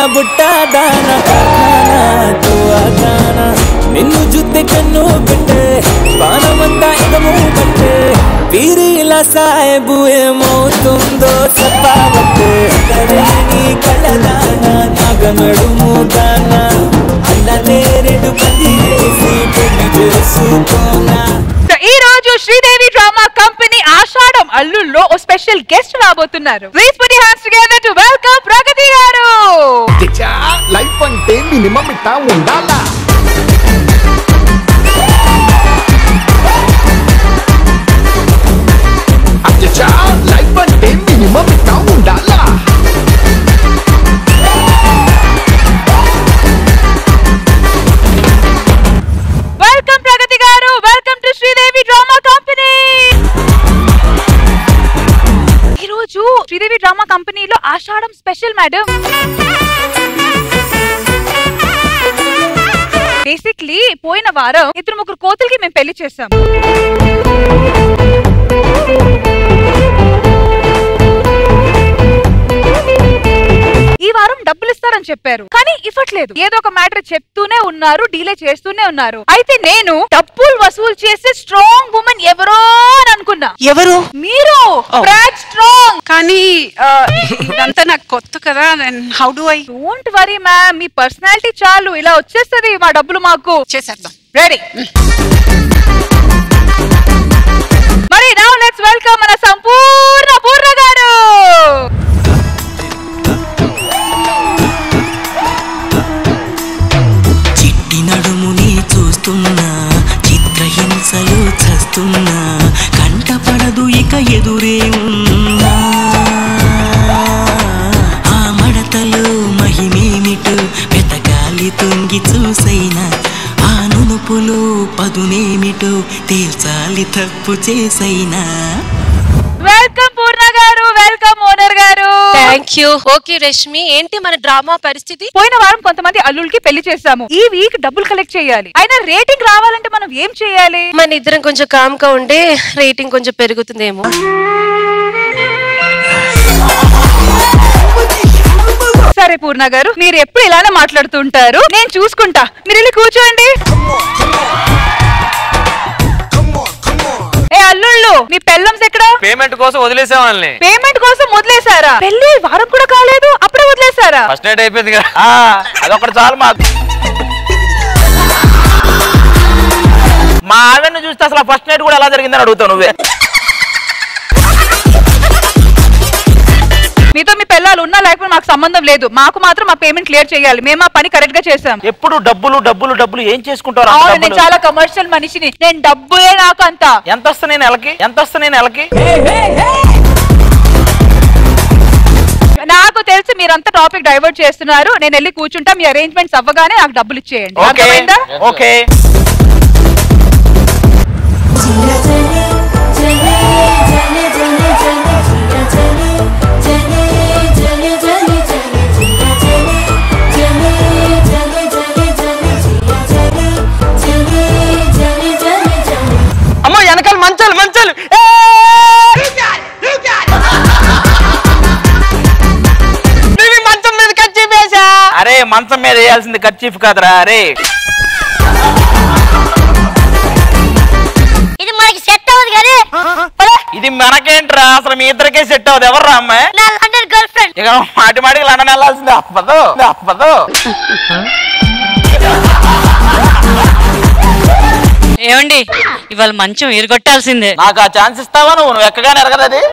బుట్ట దాన కార్ఖానా తువా జానా నిన్ను జుత్తే కన్ను పెట్టే పానమంతా ఎగము పట్టే వీరిలా సాహెబు ఏమవుతుందో చెప్పవట్టే నీ కళ్ళదాన నాగనడుము దాన అల్లనే రెండు పది వేసి పెళ్లి చేసుకోనా సో ఈ రోజు శ్రీదేవి డ్రామా కంపెనీ ఆషాఢం అల్లుల్లో ఓ స్పెషల్ గెస్ట్ రాబోతున్నారు please put hands together to welcome Pragathi garu తెచ్చా లైఫ్ అంటే మినిమం ఇట్టా ఉండాలా అచ్చా లైఫ్ అంటే మినిమం ఇట్టా ఉండాలా welcome Pragathi garu welcome to Sridevi drama company ఈ రోజు శ్రీదేవి డ్రామా కంపెనీలో ఆషాఢం స్పెషల్ మేడం బేసిక్లీ పోయిన వారం ఇద్దరు ముగ్గురు కోతులకి మేము పెళ్లి చేసాం ఈ వారం డబ్బులు ఇస్తారని చెప్పారు కానీ ఇవ్వట్లేదు ఏదో ఒక మ్యాటర్ చెప్తూనే ఉన్నారు డీలే చేస్తూనే ఉన్నారు అయితే నేను డబ్బులు వసూలు చేసే స్ట్రాంగ్ ఉమెన్ ఎవరో అని అనుకున్నా ఎవరు మీరు బ్రాడ్ స్ట్రాంగ్ కానీ ఆ, ఇదంతా నాకు కొత్త కదా how do I don't worry ma'am మీ పర్సనాలిటీ చాలు ఇలా వచ్చేస్తది మా డబ్బులు మాకు చేసేద్దాం రెడీ మరి నౌ లెట్స్ వెల్కమ్ మన సంపూర్ణ పూర్ణ గారు చిట్టి నడుముని చూస్తున్నా చిత్రహింసలు చస్తున్నా కంటపడదు ఇక ఎదురే ఉన్నా ఆ మడతలు మహిమేమిటు వెతకాలి తొంగి చూసైనా ఆ నునుపులు పదునేమిటో తేల్చాలి తప్పు చేసైనా welcome Purna garu welcome owner గారు థ్యాంక్ యూ ఓకే రష్మి ఏంటి మన డ్రామా పరిస్థితి పోయిన వారం కొంతమంది అల్లులకి పెళ్లి చేశాము ఈ వీక్ డబ్బులు కలెక్ట్ చేయాలి అయినా రేటింగ్ రావాలంటే మనం ఏం చేయాలి మన ఇద్దరం కొంచెం కామ్ గా ఉంటే రేటింగ్ కొంచెం పెరుగుతుందేమో సరే పూర్ణ గారు మీరు ఎప్పుడు ఇలానే మాట్లాడుతుంటారు నేను చూసుకుంటా మీరు వెళ్ళి కూర్చోండి ఏ అల్లుళ్ళు మీ పెళ్ళంస్ ఎక్కడ పేమెంట్ కోసం వదిలేసాం వాళ్ళని పేమెంట్ కోసం వదిలేసారా పెళ్లి వారం కూడా కాలేదు అప్పుడే వదిలేసారా ఫస్ట్ నైట్ అయిపోయింది కదా ఆ, అదొకటి చాలు మాకు మా ఆవిడని చూస్తే అసలు ఫస్ట్ నైట్ కూడా ఎలా జరిగిందని అడుగుతావు నువ్వే మీతో మీ పిల్లలు ఉన్నా లేకపోతే మాకు సంబంధం లేదు మాకు మాత్రం మా పేమెంట్ క్లియర్ చేయాలి మేము ఆ పని కరెక్ట్ గా చేసాం ఎప్పుడు డబ్బులు డబ్బులు డబ్బులు ఏం చేసుకుంటారు అంత అవును నేను డబ్బులు? చాలా కమర్షియల్ మనిషిని నేను డబ్బులే నాకు అంత ఎంత వస్తుంది నెలకి ఎంత వస్తుంది నెలకి నాకు తెలిసి మీరంతా టాపిక్ డైవర్ట్ చేస్తున్నారు నేను వెళ్ళి కూర్చుంటా మీ అరేంజ్మెంట్స్ అవ్వగానే నాకు డబ్బులు ఇచ్చేయండి ఓకే అర్థమైందా? ఓకే అమ్మో వెనకాల మంచాలు మంచాలు నువ్వు ఈ మంచం మీద కచ్చి వేసా అరే మంచం మీద వేయాల్సింది ఖర్చీఫ్ కాదురా అరే ఇది మనకి సెట్ అవ్వదు కానీ ఇది మనకేంట్రా అసలు మీ ఇద్దరికే సెట్ అవ్వదు ఎవర్రా అమ్మాయి నా లండన్ గర్ల్ ఫ్రెండ్ ఇక మాటి మాటికి లండన్ వెళ్ళాల్సింది అప్పదు అప్పదు ఏమండి ఇవాళ మంచం ఎరగొట్టాల్సిందే నాకు ఆ ఛాన్స్ ఇస్తావా నువ్వు నువ్వు ఎక్కగానే ఎరగదు అది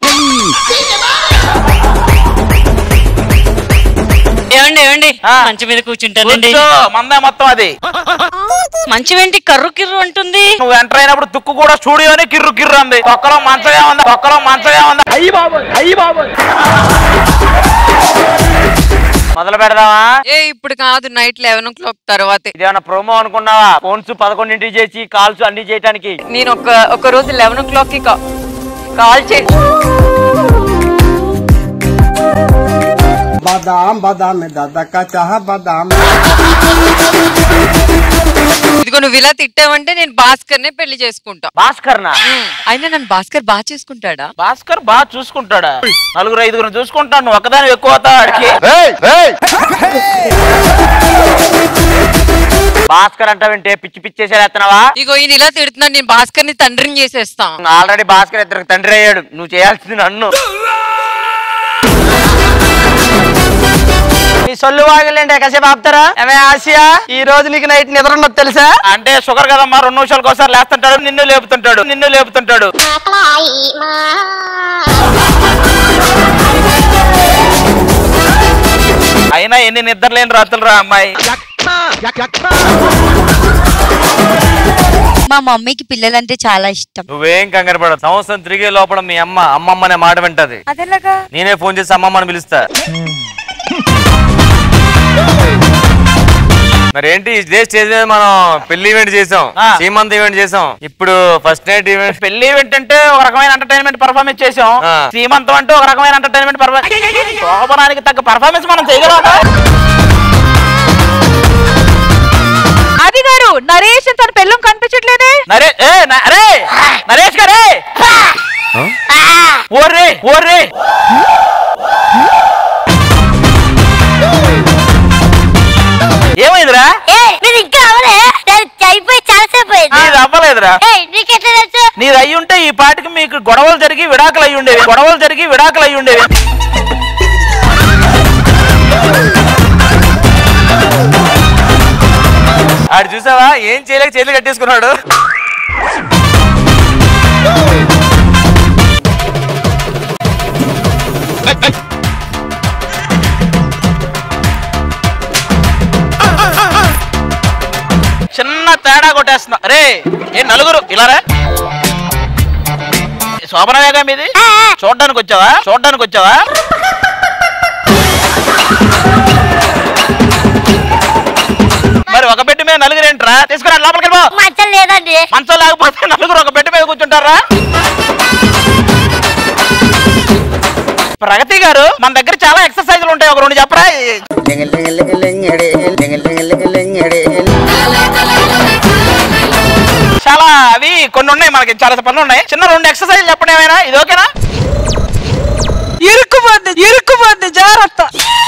ఏమండి ఏమండి ఆ. మంచం మీద కూర్చుంటానండి కూర్చో మందే మొత్తం అది మంచం ఏంటి కర్రు కిర్రు అంటుంది నువ్వు ఎంటర్ అయినప్పుడు తుక్కు కూడా స్టూడియోనే కిర్రు కిర్రు అంది ఒక్కలో మంచమే ఉంది ఒక్కలో మంచమే ఉంది అయ్యి బాబోయ్ అయ్యి బాబోయ్ మొదలు పెడదామా ఏ ఇప్పుడు కాదు నైట్ లెవెన్ ఓ క్లాక్ తర్వాత ఇదేమన్నా ప్రోమో అనుకున్నావా ఫోన్స్ పదకొండింటికి చేసి కాల్స్ అన్ని చేయడానికి నేను ఒక ఒక రోజు లెవెన్ ఓ క్లాక్ కి కాల్ చే बादाम बादाम में दादा का चाह बादाम ఇదిగో ఇదిగో నువ్వు ఇలా తిట్టావంటే నేను భాస్కర్ నే పెళ్లి చేసుకుంటా భాస్కర్ నా అయినా నన్ను భాస్కర్ బాగా చేసుకుంటాడా భాస్కర్ బాగా చూసుకుంటాడా నలుగురు ఐదుగురు చూసుకుంటాను నువ్వు ఒకదాని ఎక్కువ అవుతావు ఆడికి భాస్కర్ అంటావంటే పిచ్చి పిచ్చి చేసేస్తున్నావా ఇగో ఈయన ఇలా తిడుతున్నాడు నేను భాస్కర్ ని తండ్రిని చేసేస్తా ఆల్రెడీ భాస్కర్ ఇద్దరికి తండ్రి అయ్యాడు నువ్వు చేయాల్సింది నన్ను నీ సొల్లు వాగలేండి కాసేపు ఆపుతారా ఏమే ఆసియా ఈ రోజు నీకు నైట్ నిద్ర ఉండదు తెలుసా అంటే షుగర్ కదమ్మా రెండు నిమిషాలకు ఒకసారి లేస్తుంటాడు నిన్ను లేపుతుంటాడు నిన్ను లేపుతుంటాడు అయినా ఎన్ని నిద్ర లేని రాత్రులు రా అమ్మాయి మా మమ్మీకి పిల్లలంటే చాలా ఇష్టం నువ్వేం కంగారు పడదు సంవత్సరం తిరిగే లోపల మీ అమ్మ అమ్మమ్మ అనే మాట వింటది అదెలాగా నేనే ఫోన్ చేసి అమ్మమ్మని పిలుస్తా మరి ఏంటి ఇదే స్టేజ్ మీద మనం పెళ్లి ఈవెంట్ చేసాం సీమంత్ ఈవెంట్ చేసాం ఇప్పుడు ఫస్ట్ నైట్ ఈవెంట్ పెళ్లి ఈవెంట్ అంటే ఒక రకమైన ఎంటర్టైన్మెంట్ పర్ఫార్మెన్స్ చేసాం ఆ. శ్రీమంతం అంటే ఒక రకమైన ఎంటర్టైన్మెంట్ పర్ఫార్మెన్స్ శోభనానికి తగ్గ పర్ఫార్మెన్స్ మనం చేయగలం అది గారు నరేష్ తన పెళ్ళం కనిపించట్లేదే నరే ఏ న- అరే నరేష్ గారే ఓర్రే ఓర్రే ఏమైందిరా మీరు ఇంకా అవలే అయిపోయి చాలాసేపు అయింది నీది అవ్వలేదురా ఏయ్, నీకెట్లా తెలుసు నీది అయ్యి ఉంటే ఈ పాటికి మీకు గొడవలు జరిగి విడాకులు అయ్యి ఉండేవి గొడవలు జరిగి విడాకులు అయ్యి ఉండేవి ఆడు చూసావా ఏం చేయలేక చేతులు కట్టేసుకున్నాడు చిన్న తేడా కొట్టేస్తున్నా రే ఏ నలుగురు ఇలా రా శోభనవేగా మీది చూడడానికి వచ్చావా చూడడానికి వచ్చావా మరి ఒక బెడ్ మీద నలుగురు ఏంట్రా తీసుకురా లోపలికి వెళ్ళిపో మంచం లేదండి మంచం లేకపోతే నలుగురు ఒక బెడ్ మీద కూర్చుంటారా ప్రగతి గారు మన దగ్గర చాలా ఎక్సర్సైజ్లు ఉంటాయి ఒక రెండు చెప్పరా చాలా అవి కొన్ని ఉన్నాయి మనకి చాలా పనులు ఉన్నాయి చిన్న రెండు ఎక్సర్సైజ్ చెప్పండి ఏమైనా ఇది ఓకేనా ఇరుక్కుపోద్ది ఇరుక్కుపోద్ది జాగ్రత్త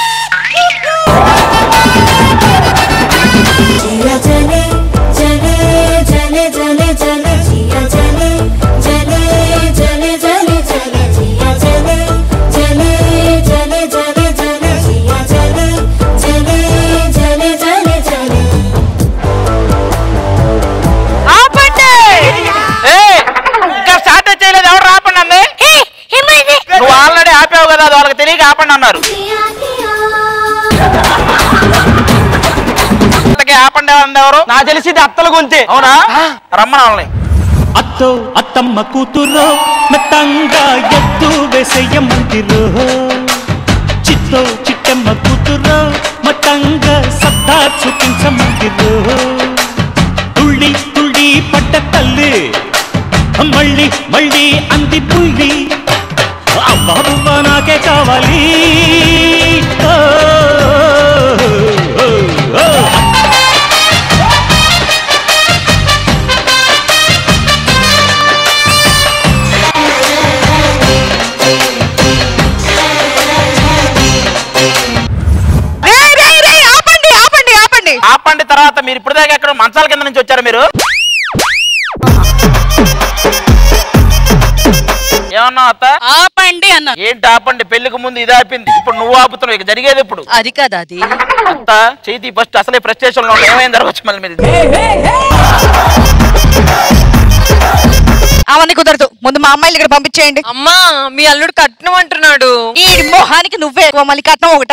ఆపండి ఏయ్, ఇంకా స్టార్ట్ చేయలేదు ఎవరు ఆపండి అంది నువ్వు ఆల్రెడీ ఆపావు కదా అది వాళ్ళకి తెలియక ఆపండి అన్నారు ఇంతకీ ఆపండి అంది ఎవరు నా తెలిసింది అత్తల గుంతే అవునా రమ్మని వాళ్ళని అత్తో అత్తమ్మ కూతురో మెత్తంగా ఎత్తు వేసేయమంటిరో చిత్తో చిట్టమ్మ కూతురో మతంగా సత్తా చూపించమంటిరో తుళ్ళి తుళ్ళి పడ్డ తల్లి మళ్ళీ మళ్ళీ అంది పుల్లి అబ్బాబువ్వ నాకే కావాలి ఓ, ఓ, ఓ, ఓ. రేయ్, రేయ్, రేయ్, ఆపండి ఆపండి ఆపండి ఆపండి తర్వాత మీరు ఇప్పుడు దాకా ఎక్కడ మంచాల కింద నుంచి వచ్చారు మీరు ఏమన్నా అత్త ఆపండి అన్న ఏంటి ఆపండి పెళ్లికి ముందు ఇది ఆపింది ఇప్పుడు నువ్వు ఆపుతున్నావు ఇక జరిగేది ఇప్పుడు అది కదా అది అత్త చేతి ఫస్ట్ అసలే ఫ్రస్ట్రేషన్ లో ఏమైంది జరగచ్చు మళ్ళీ మీద అవన్నీ కుదరదు ముందు మా అమ్మాయిలు ఇక్కడ పంపించేయండి అమ్మా మీ అల్లుడు కట్నం అంటున్నాడు ఈ మొహానికి నువ్వే ఎక్కువ మళ్ళీ కట్నం ఒకట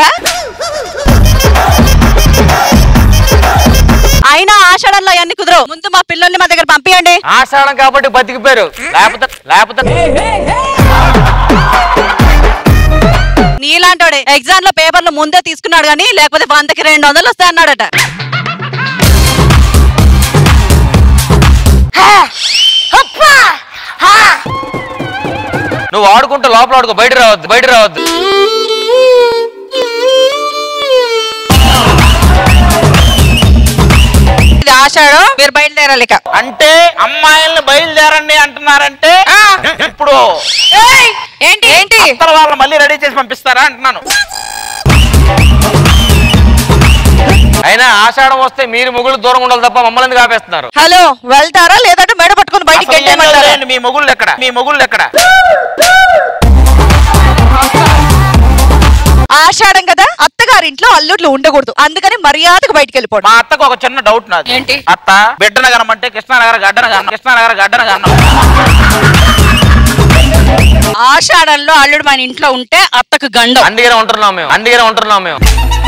అయినా ఆషాఢంలో అవన్నీ కుదరవు ముందు మా పిల్లల్ని మా దగ్గర పంపించండి ఆషాఢం కాబట్టి బతికిపోయారు లేకపోతే లేకపోతే నీలాంటోడే ఎగ్జామ్ లో పేపర్లు ముందే తీసుకున్నాడు కానీ లేకపోతే వందకి రెండు వందలు వస్తాయి అన్నాడట నువ్వు ఆడుకుంటూ లోపల ఆడుకో బయట రావద్దు బయట రావద్దు ఇది ఆషాఢం మీరు బయలుదేరాలి ఇక అంటే అమ్మాయిల్ని బయలుదేరండి అంటున్నారంటే ఇప్పుడు ఏంటి ఏంటి అత్తల వాళ్ళని మళ్ళీ రెడీ చేసి పంపిస్తారా అంటున్నాను అయినా ఆషాఢం వస్తే మీరు ముగ్గురు దూరం ఉండాలి తప్ప మమ్మల్ని ఎందుకు ఆపేస్తున్నారు హలో వెళ్తారా లేదంటే మెడ పట్టుకుని బయటికి అసలు ఏం వెళ్ళేమంటారా లేదండి, మీ మొగుళ్ళు ఎక్కడ మీ మొగుళ్ళు ఎక్కడ ఆషాఢం కదా అత్తగారింట్లో అల్లుట్లు ఉండకూడదు అందుకని మర్యాదకు బయటికి వెళ్ళిపోవడం మా అత్తకు ఒక చిన్న డౌట్ నాది ఏంటి? అత్త బిడ్డన గనమంటే కృష్ణానగర్ గడ్డన గన్న కృష్ణానగర్ గడ్డన గన్న ఆషాఢంలో అల్లుడు మన ఇంట్లో ఉంటే అత్తకు గండం అందుకనే ఉంటున్నాం మేము అందుకనే ఉంటున్నాం మేము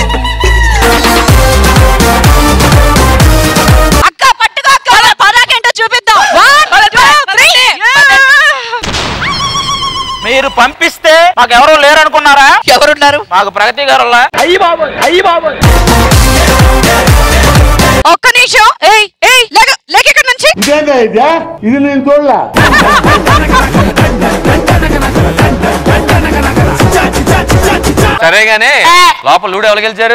అక్క పట్టుకో అక్క పదాకేంటో చూపిద్దాం One, two, three. మీరు పంపిస్తే మాకు ఎవరు లేరు అనుకున్నారా ఎవరున్నారు మాకు ప్రగతి గారు అయ్యి బాబు అయ్యి బాబు ఒక్క నిమిషం ఏయ్ ఏయ్ లేక లేక ఇక్కడ నుంచి ఇది నేను చూడలా సరేగానే లోపల లూడు ఎవరు గెలిచారు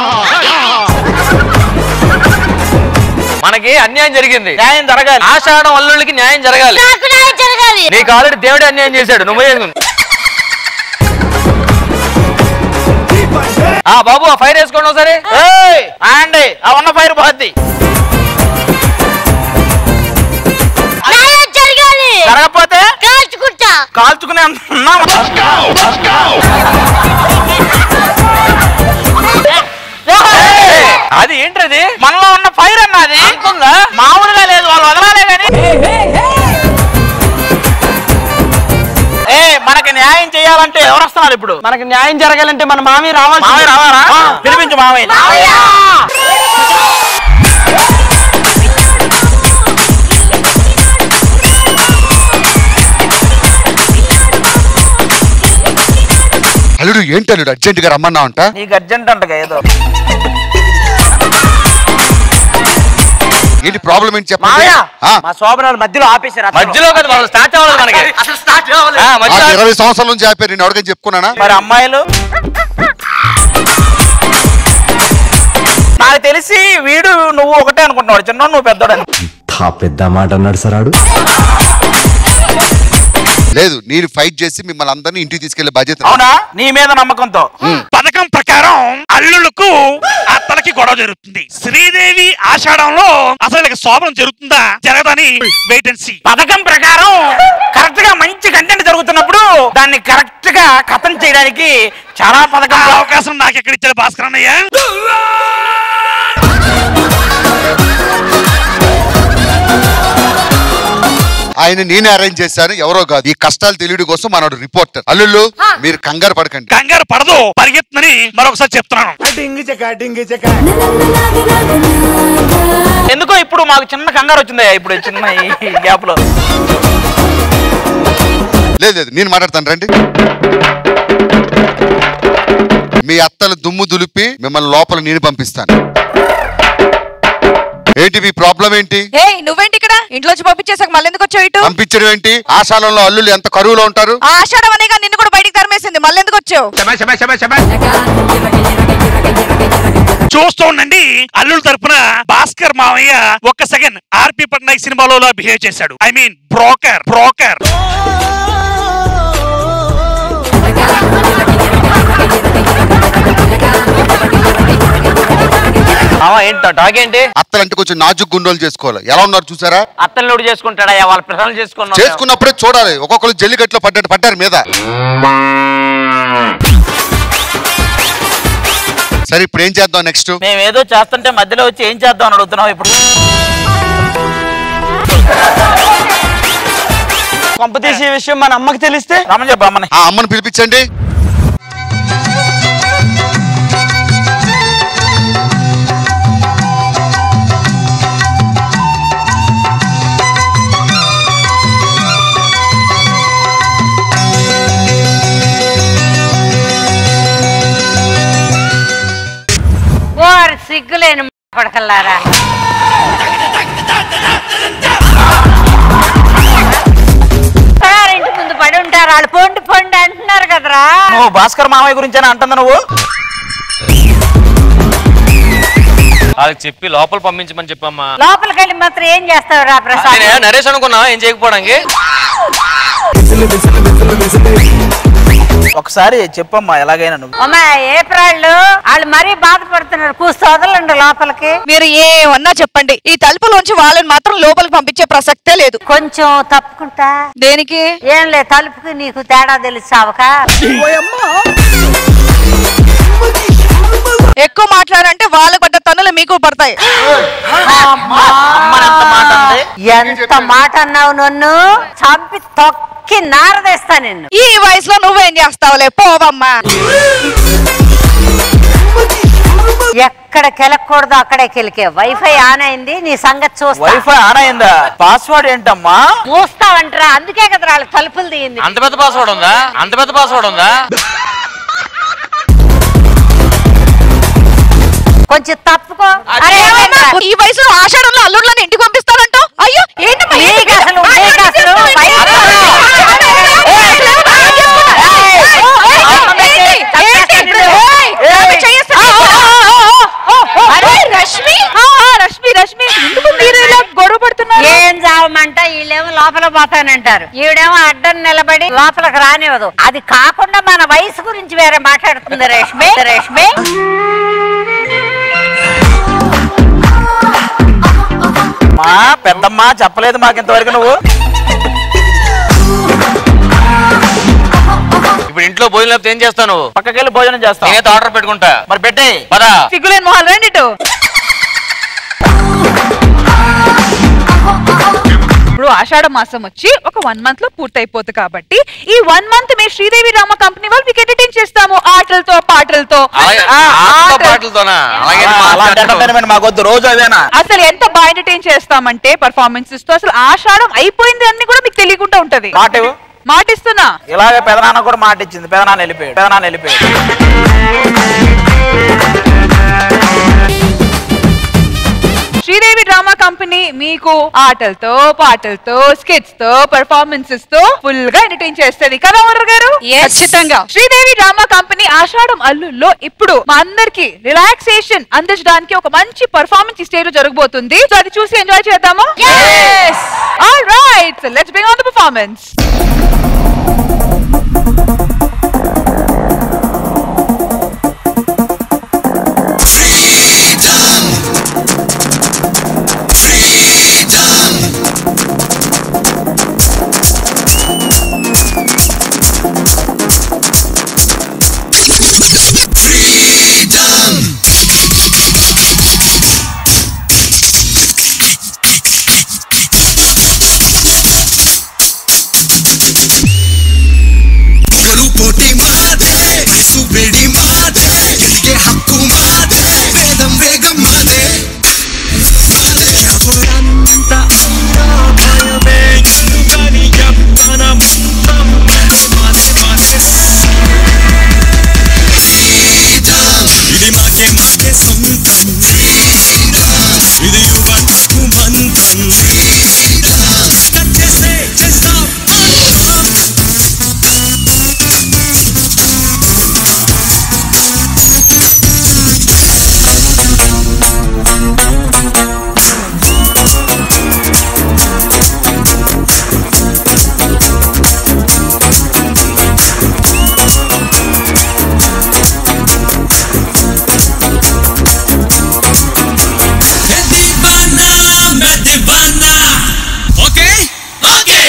మనకి అన్యాయం జరిగింది న్యాయం జరగాలి ఆషాఢం అల్లుళ్ళకి న్యాయం జరగాలి నాకు న్యాయం జరగాలి నీకు ఆల్రెడీ దేవుడే అన్యాయం చేశాడు నువ్వే ఆ బాబు ఆ ఫైర్ వేసుకోండి ఒకసారి ఏయ్, ఆండి ఆ ఉన్న ఫైర్ పోద్ది న్యాయం జరగాలి జరగకపోతే కాల్చుకుంటా కాల్చుకునే అంటున్నాం అది ఏంటది మనలో ఉన్న ఫైర్ అన్నది అనుకుందా మామూలుగా లేదు వాళ్ళు వదలాలే కానీ ఏ మనకి న్యాయం చేయాలంటే ఎవరు వస్తున్నారు ఇప్పుడు మనకి న్యాయం జరగాలంటే మన మామి రావాలి మామయ్య రావారా పిలిపించు మామయ్య అల్లుడు ఏంటి అల్లుడు అర్జెంట్ గా రమ్మన్నా అంట నీకు అర్జెంట్ అంటగా ఏదో ఏంటి ప్రాబ్లం ఏంటి చెప్పండి మామయ్య ఆ, మా శోభనాలు మధ్యలో ఆపేశారు అసలు. మధ్యలో కదా మనం స్టార్ట్ అవ్వాలి మనకి అసలు స్టార్ట్ అవ్వలేదు. ఆ, నాకు మధ్యలో ఇరవై సంవత్సరాల నుంచి ఆపారు నేను ఎవరికైనా చెప్పుకున్నానా మరి అమ్మాయిలు నాకు తెలిసి వీడు నువ్వు ఒకటే అనుకుంటున్నాడు చిన్న నువ్వు పెద్దోడు అని పెద్ద మాట అన్నాడు సరాడు లేదు నేను ఫైట్ చేసి మిమ్మల్ని అందరినీ ఇంటికి తీసుకెళ్లే బాధ్యత నాది. అవునా నీ మీద నమ్మకంతో పథకం ప్రకారం అల్లుళ్ళకు అత్తలకి గొడవ జరుగుతుంది శ్రీదేవి ఆషాఢంలో అసలు వీళ్ళకి శోభనం జరుగుతుందా జరగదని వెయిట్ అండ్ సీ పథకం ప్రకారం కరెక్ట్ గా మంచి కంటెంట్ జరుగుతున్నప్పుడు దాన్ని కరెక్ట్ గా కథం చేయడానికి చాలా పథకం అవకాశం నాకు ఎక్కడ ఇచ్చారు భాస్కర్ అన్నయ్య ఆయన నేనే అరేంజ్ చేశాను ఎవరో కాదు ఈ కష్టాలు తెలియడం కోసం మనోడు రిపోర్టర్ అల్లుళ్ళు మీరు కంగారు పడకండి కంగారు పడదు పరిగెత్తునని మరొకసారి చెప్తున్నాను ఎందుకో ఇప్పుడు మాకు చిన్న కంగారు వచ్చింది ఇప్పుడు చిన్న ఈ గ్యాప్ లో లేదు లేదు నేను మాట్లాడతాను రండి మీ అత్తలు దుమ్ము దులిపి మిమ్మల్ని లోపల నేను పంపిస్తాను ఏంటి మీ ప్రాబ్లం ఏంటి ఏయ్ నువ్వేంటి ఇక్కడ ఇంట్లోంచి పంపించేసాక మళ్ళీ ఎందుకు వచ్చావు ఇటు పంపించడం ఏంటి ఆశాలంలో అల్లుళ్ళు ఎంత కరువులో ఉంటారు ఆ ఆషాఢం అనేగా నిన్ను కూడా బయటికి తరిమేసింది మళ్ళీ ఎందుకు వచ్చావు చూస్తూ ఉండండి అల్లుడు తరపున భాస్కర్ మావయ్య ఒక్క సెకండ్ ఆర్పి పట్నాయక్ సినిమాలో బిహేవ్ చేశాడు ఐ మీన్ బ్రోకర్ బ్రోకర్ ఏంటో టాక్ ఏంటి అత్తలంటే కొంచెం నాజుక్ గుండోలు చేసుకోవాలి ఎలా ఉన్నారు చూసారా అత్తల్లుడు చేసుకుంటాడా వాళ్ళ పిల్లలు చేసుకున్నాం చేసుకున్నప్పుడే చూడాలి ఒక్కొక్కరు జల్లికట్లో పడ్డట్టు పడ్డారు మీద సరే ఇప్పుడు ఏం చేద్దాం నెక్స్ట్ మేము ఏదో చేస్తుంటే మధ్యలో వచ్చి ఏం చేద్దాం అని అడుగుతున్నావు ఇప్పుడు కొంపతీసి ఈ విషయం మన అమ్మకి తెలిస్తే రమ్మని చెప్పు అమ్మని ఆ అమ్మను పిలిపించండి ఓర్ సిగ్గులేని కొడకల్లారా ఇంటి ముందు పడి ఉంటారు వాళ్ళు పొండి పొండి అంటున్నారు కదరా నువ్వు భాస్కర్ మామయ్య గురించి అంటుంది నువ్వు వాళ్ళకి చెప్పి లోపల పంపించమని చెప్పమ్మా లోపలికి వెళ్ళి మాత్రం ఏం చేస్తావు రా ప్రసాద్ నేను నరేష్ అనుకున్నా ఏం చేయకపోవడానికి ఒకసారి చెప్పమ్మా ఎలాగైనా నువ్వు అమ్మా ఏప్రాళ్ళు వాళ్ళు మరీ బాధపడుతున్నారు కూస్తూ వదలండి లోపలికి మీరు ఏమన్నా చెప్పండి ఈ తలుపులోంచి వాళ్ళని మాత్రం లోపలికి పంపించే ప్రసక్తే లేదు కొంచెం తప్పుకుంటా దేనికి ఏం లేదు తలుపుకి నీకు తేడా తెలుసావక ఎక్కువ మాట్లాడంటే వాళ్ళకు పడ్డ తన్నులు మీకు పడతాయి ఎంత మాట అన్నావు నన్ను చంపి తొక్కి నారదేస్తా నిన్ను ఈ వయసులో నువ్వేం చేస్తావులే పోవమ్మా ఎక్కడ కెలకూడదు అక్కడే కెలికే వైఫై ఆన్ అయింది నీ సంగతి చూస్తా వైఫై ఆన్ అయిందా పాస్వర్డ్ ఏంటమ్మా మూస్తావంటరా అందుకే కదా వాళ్ళ తలుపులు తీయింది అంత పెద్ద పాస్వర్డ్ ఉందా అంత పెద్ద పాస్వర్డ్ ఉందా కొంచెం తప్పుకో అరే ఏమన్నా? ఈ వయసులో ఆషాఢంలో అల్లుళ్ళని ఇంటికి పంపిస్తారంట అయ్యో ఏంటమ్మా నీకు అసలు నీకు అసలు రష్మి రష్మి రష్మి ఎందుకు మీరు ఇలా గొడవ పడుతున్నారు ఏం చావమంట వీళ్ళేమో లోపల పోతానంటారు ఈవిడేమో అడ్డం నిలబడి లోపలికి రానివ్వదు అది కాకుండా మన వయసు గురించి వేరే మాట్లాడుతుంది రేష్మి రేష్మి మా పెద్దమ్మా చెప్పలేదు మాకు ఇంతవరకు నువ్వు ఇప్పుడు ఇంట్లో భోజనం లేకపోతే ఏం చేస్తావు నువ్వు పక్కకెళ్ళి భోజనం చేస్తావు నేనైతే ఆర్డర్ పెట్టుకుంటా మరి పెట్టే పదా సిగ్గులేని మొహాలు రండి ఇటు ఇప్పుడు ఆషాఢ మాసం వచ్చి ఒక వన్ మంత్ లో పూర్తయిపోతుంది కాబట్టి ఈ వన్ మంత్ మేము శ్రీదేవి రామ కంపెనీ వాళ్ళు మీకు ఎంటర్టైన్ చేస్తాము ఆటలతో పాటలతో అలాగే ఆ, ఆటలతో ఆటలు. పాటలతోనా అలాగే అలాంటి ఎంటర్టైన్మెంట్ మాకొద్దు రోజు అదేనా అసలు ఎంత బాగా ఎంటర్టైన్ చేస్తామంటే పర్ఫార్మెన్సెస్ తో అసలు ఆషాఢం అయిపోయింది అని కూడా మీకు తెలియకుండా ఉంటది మాట ఇవ్వు. మాటిస్తున్నా ఇలాగే పెదనాన్న కూడా మాట ఇచ్చింది పెదనాన్న వెళ్ళిపోయాడు పెదనాన్న వెళ్ళిపోయాడు శ్రీదేవి డ్రామా కంపెనీ మీకు ఆటలతో పాటలతో స్కిట్స్ తో పర్ఫార్మెన్సెస్ తో ఫుల్ గా ఎంటర్టైన్ చేస్తుంది కదా ఓనర్ గారు ఖచ్చితంగా శ్రీదేవి డ్రామా కంపెనీ ఆషాఢం అల్లుల్లో ఇప్పుడు మా అందరికి రిలాక్సేషన్ అందించడానికి ఒక మంచి పర్ఫార్మెన్స్ ఈ స్టేజ్ లో జరగబోతుంది సో అది చూసి ఎంజాయ్ చేద్దామా all right let's bring on the performance గరు పోటీ మాదే వయసు వేడి మాదే ಗೆಲ್ಗೆ ಹಕ್ಕು ಮಾದೆ ವೇದಂ ವೇಗಂ ಮಾದೆ అంత అన్నా భయమే ఎందుకని చెప్పన మొత్తం మాదే మాదే మాదే ఇది మాకే మాకే సొంతం ఇది యువతకు మంత్రం కట్టేస్తే చేస్తాం दीवाना मैं दीवाना ओके ओके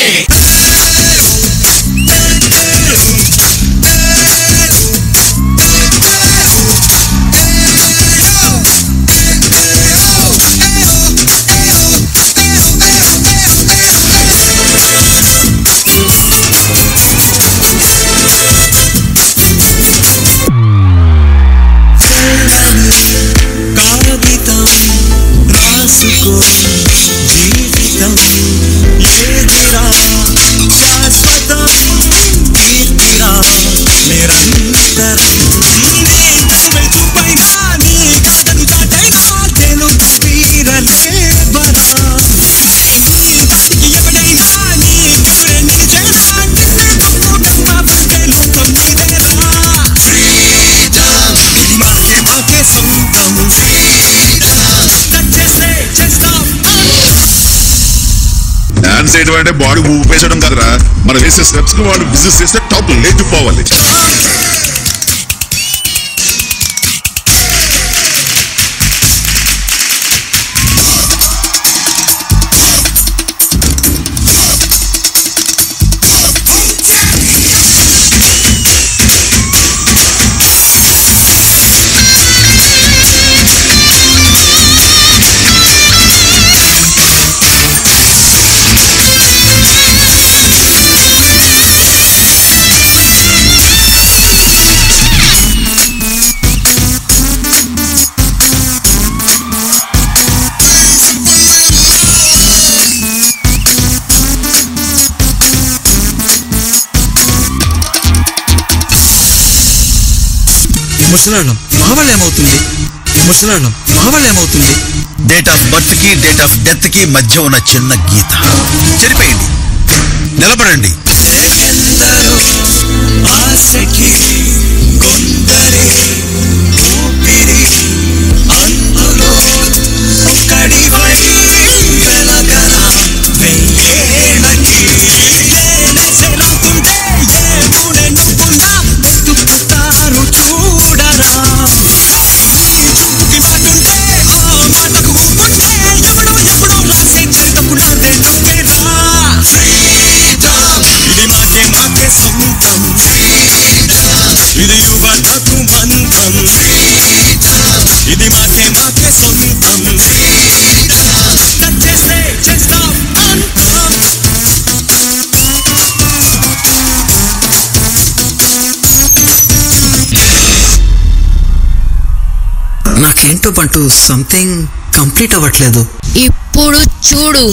కాగితం రాసుకో జీవితం ఏదిరా శాశ్వతం కీర్తిరా నిరంతరం నీవే తలమెదుపైనా నీ కథను కాటైనా తెలుగు తీరలేవరా ఎవడైనా నీ ఎదురే నిలిచేలా నిన్నే తప్పుడంగా తెలుగు నీదేరా ఇది మాకే మాకే సొంతం చేయడం అంటే బాడీ ఊపేసడం కదరా మనం వేసే స్టెప్స్ కి వాళ్ళు బిజినెస్ చేస్తే టాప్ లేచిపోవాలి ముసలాళ్ళం మా వల్ల ఏమవుతుంది ముసలాళ్ళం మా వల్ల ఏమవుతుంది డేట్ ఆఫ్ బర్త్ కి డేట్ ఆఫ్ డెత్ కి మధ్య ఉన్న చిన్న గీత చెరిపేయండి నిలబడండి ఆశకి కొందరే ఊపిరి అందులో ఒక్కడివై వెలగల వెయ్యేళ్ళకి నేనెసెలంతుంటే ఏ మూడె నువ్వున్నా వెతుకుతారు చూడరా ఈ చూపుకి మాటుంటే ఆ మాటకు ఊపుంటే ఎవడో ఎప్పుడో రాసే చరితకు నాదే నువ్వేరా ఇది మాకే మాకే సొంతం ఇది యువతకు మంత్రం ఇది మాకే మాకే సొంతం చేస్తే చేస్తాం అంతం నాకేంటో పంటూ సంథింగ్ కంప్లీట్ అవ్వట్లేదు ఇప్పుడు చూడు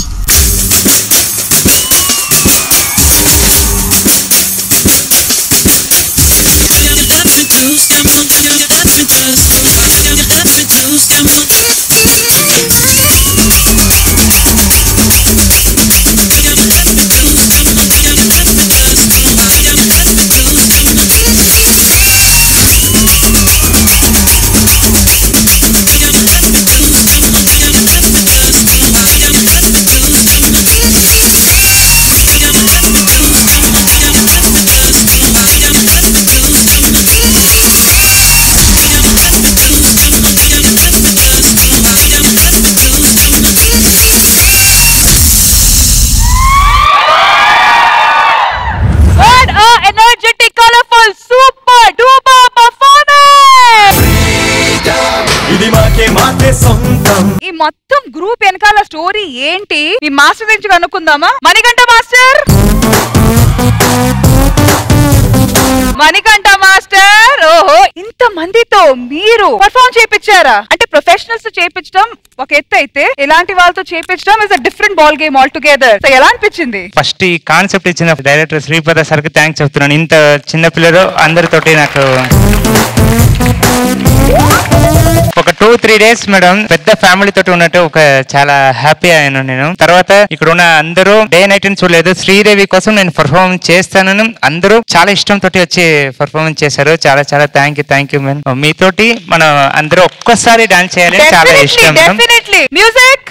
What a energetic, colorful, super duper performance! ఇది మాకే మాకే సొంతం ఈ మొత్తం గ్రూప్ వెనకాల స్టోరీ ఏంటి ఈ మాస్టర్ గురించి కనుక్కుందామా మణికంఠ మాస్టర్ మణికంఠ మాస్టర్ ఓహో ఇంత మందితో మీరు పర్ఫామ్ చేపించారా అంటే ప్రొఫెషనల్స్ తో చేపించడం ఒక ఎత్తు అయితే ఇలాంటి వాళ్ళతో చేపించడం is a different ball game all together ఎలా అనిపించింది ఫస్ట్ ఈ కాన్సెప్ట్ ఇచ్చిన డైరెక్టర్ శ్రీపద సార్కి థ్యాంక్స్ చెప్తున్నాను ఇంత చిన్న పిల్లలు అందరితోటి నాకు ఒక టూ త్రీ డేస్ మేడం పెద్ద ఫ్యామిలీ తోటి ఉన్నట్టు ఒక చాలా హ్యాపీ అయ్యాను నేను తర్వాత ఇక్కడ ఉన్న అందరూ డే నైట్ అని చూడలేదు శ్రీదేవి కోసం నేను పర్ఫార్మెన్స్ చేస్తానని అందరూ చాలా ఇష్టం తోటి వచ్చి పర్ఫార్మెన్స్ చేశారు చాలా చాలా thank you thank you madam మీతోటి మనం అందరూ ఒక్కసారి డాన్స్ చేయాలని చాలా ఇష్టం మేడం డెఫినెట్లీ మ్యూజిక్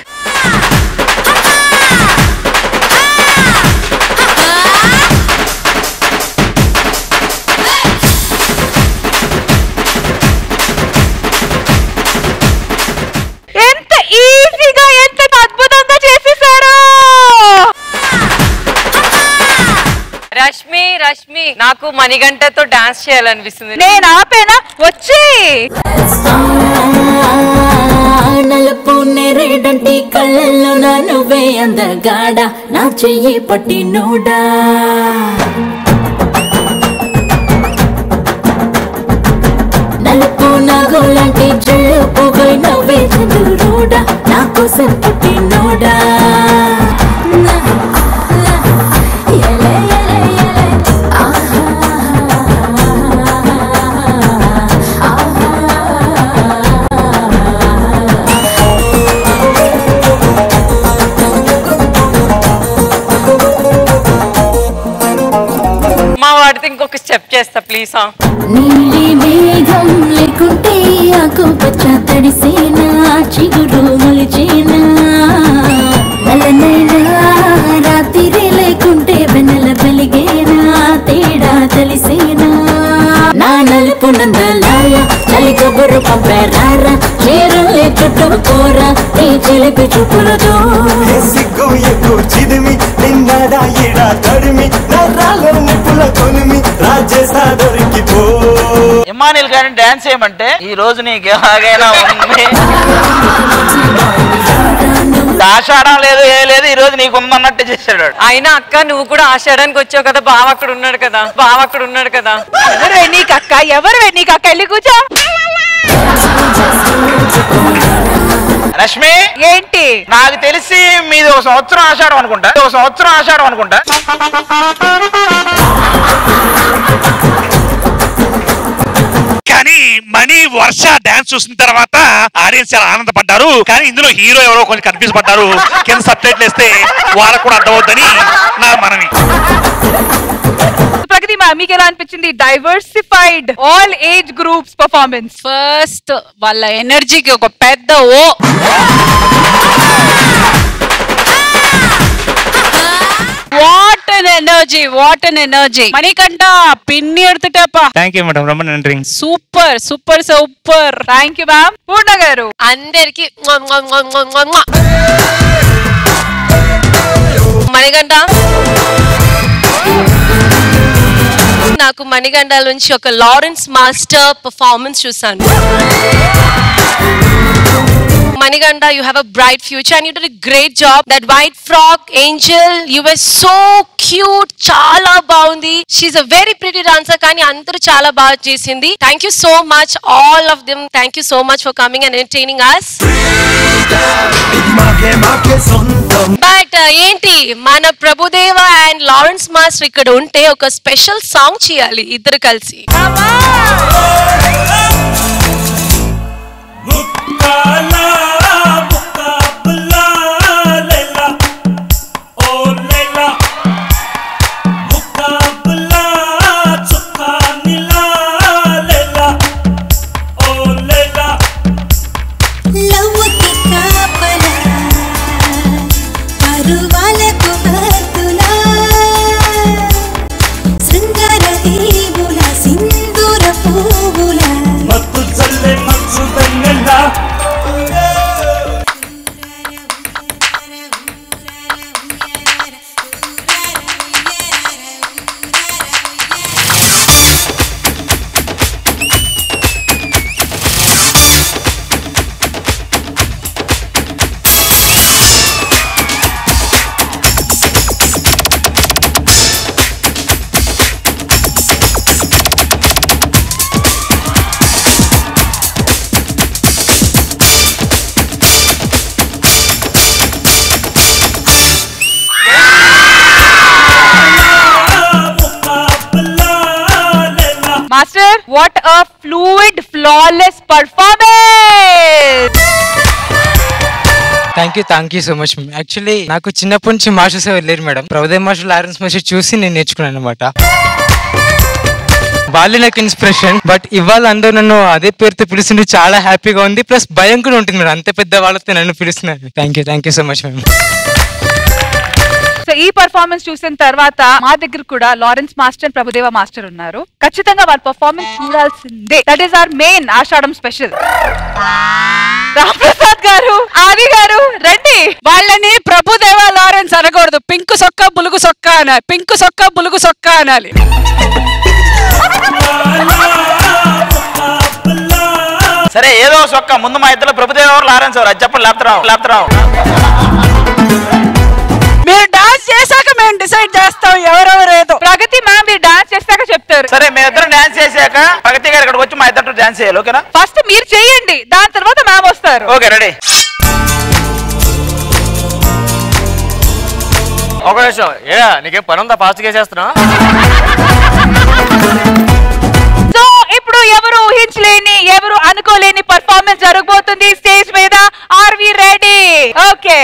ఎంత ఈజీగా ఎంత అద్భుతంగా చేసేసారు రష్మి రష్మి నాకు మణిగంటతో డాన్స్ చేయాలనిపిస్తుంది నేను ఆపేనా వచ్చి నలుపు నెరేడంటి కళ్ళల్లో నా నువ్వే అందగాడ నా చెయ్యి పట్టి నూడా నలుపు నగులంటి చెల్లు పొగై నవ్వే చంద్రుడా నా కోసం పుట్టి నోడా మా వాడితో ఇంకొక స్టెప్ చేస్తా ప్లీజ్ నీలి మేఘం లేకుంటే ఆకు పచ్చ తడిసేనా చిగురు మొలిచేనా నల్లనైనా రాత్రి నలుపు నందలాయ చలి కబురు పంపారా చీరల్ని చుట్టుకోరా నీ చిలిపి చూపులతో సిగ్గు ఎక్కువ చిదిమి నిన్నడా ఈడ తడిమి నర్రాల నిప్పుల కొనిమి రాజేసా దొరికిపో ఇమానిల్ గారిని డాన్స్ చేయమంటే ఈ రోజు నీకు ఎలాగైనా ఉంది ఆషాఢం లేదు ఏ లేదు ఈ రోజు నీకు ఉందన్నట్టు చేశాడు వాడు. అయినా అక్క నువ్వు కూడా ఆషాఢానికి వచ్చావు కదా బావ అక్కడ ఉన్నాడు కదా బావ అక్కడ ఉన్నాడు కదా ఎవరు నీకు అక్క ఎవరు నీకు అక్క వెళ్ళి కూర్చో రష్మి ఏంటి నాకు తెలిసి మీది ఒక సంవత్సరం ఆషాఢం అనుకుంటా ఒక సంవత్సరం ఆషాఢం అనుకుంటా కానీ మణి వర్ష డాన్స్ చూసిన తర్వాత ఆడియన్స్ చాలా ఆనందపడ్డారు కానీ ఇందులో హీరో ఎవరో కొంచెం కన్ఫ్యూజ్ పడ్డారు కింద సబ్ టైటిల్ వేస్తే వాళ్ళకు కూడా అర్థమవుద్దని నా మనవి ప్రగతి మా మీకు ఎలా అనిపించింది diversified all age groups performance first వాళ్ళ ఎనర్జీకి ఒక పెద్ద oh what an energy what an energy Manikanta పిన్ని ఎడుతుటప్ప థ్యాంక్ యూ మేడం రొమ్మ నன்றி super super super thank you ma'am Purna garu అందరికి మణిగంట నాకు మణిగండ నుంచి ఒక లారెన్స్ మాస్టర్ పర్ఫార్మెన్స్ చూసాను Manikanta you have a bright future and you did great job that white frock angel you were so cute చాలా బాగుంది she's a very pretty dancer కానీ అందరూ చాలా బాగా చేసింది thank you so much all of them thank you so much for coming and entertaining us but ఏంటి మన Prabhudeva and Lawrence master ఇక్కడ ఉంటే ఒక స్పెషల్ సాంగ్ చేయాలి ఇద్దరు కలిసి లవ్వుకి కాపలా పరువాలకు హద్దులా శృంగార దీవుల సింధూర పువ్వుల మత్తు చల్లే మంచు వెన్నెల master what a fluid flawless performance thank you thank you so much actually నాకు చిన్నప్పటి నుంచి మాస్టర్స్ వెళ్ళారు madam Prabhudev master Lawrence master చూసి నేను నేర్చుకున్నాను అనమాట వాళ్ళే నాకు ఇన్స్పిరేషన్ బట్ ఇవాళ అందరూ నన్ను అదే పేరుతో పిలుస్తుంటే చాలా హ్యాపీగా ఉంది ప్లస్ భయం కూడా ఉంటుంది మేడం అంత పెద్ద వాళ్ళతో నన్ను పిలుస్తున్నారు thank you thank you so much madam so ఈ పర్ఫార్మెన్స్ చూసిన తర్వాత మా దగ్గర కూడా లారెన్స్ మాస్టర్ ప్రభుదేవ మాస్టర్ ఉన్నారు ఖచ్చితంగా వాళ్ళ పర్ఫార్మెన్స్ చూడాల్సిందే that is our main Ashadham special Ramprasad garu Aadi garu రండి వాళ్ళని ప్రభుదేవ లారెన్స్ అనకూడదు పింక్ సొక్క బులుగు సొక్క అనాలి పింక్ సొక్క బులుగు సొక్క అనాలి సరే ఏదో సొక్క ముందు మా ఇద్దరు ప్రభుదేవ ఎవరు లారెన్స్ ఎవరు అది చెప్పండి లేపుతరావు లేపుతరావు మీరు డాన్స్ చేశాక మేము డిసైడ్ చేస్తాం ఎవరెవరు ఏదో ప్రగతి మ్యామ్ మీరు డాన్స్ చేస్తాక చెప్తారు సరే మేమిద్దరం డాన్స్ చేశాక ప్రగతి గారు ఇక్కడికి వచ్చి మా ఇద్దరు డాన్స్ చేయాలి ఓకేనా ఫస్ట్ మీరు చేయండి దాని తర్వాత మ్యామ్ వస్తారు ఓకే రెడీ ఒక నిమిషం ఏ నీకేం పని ఉందా ఫాస్ట్ గా చేస్తున్నా సో ఇప్పుడు ఎవరు ఊహించలేని ఎవరు అనుకోలేని పర్ఫార్మెన్స్ జరగబోతుంది స్టేజ్ మీద ఆర్ వి రెడీ ఓకే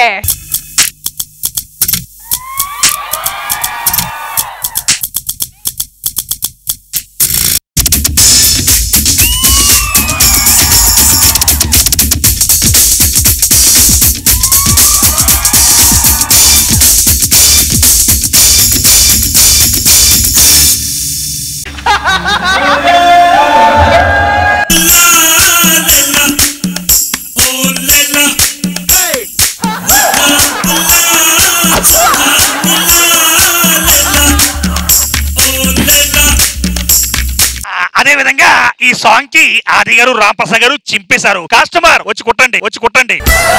విధంగా ఈ సాంగ్ కి ఆది గారు రాంప్రసాద్ గారు చింపేశారు కస్టమర్ వచ్చి కుట్టండి వచ్చి కుట్టండి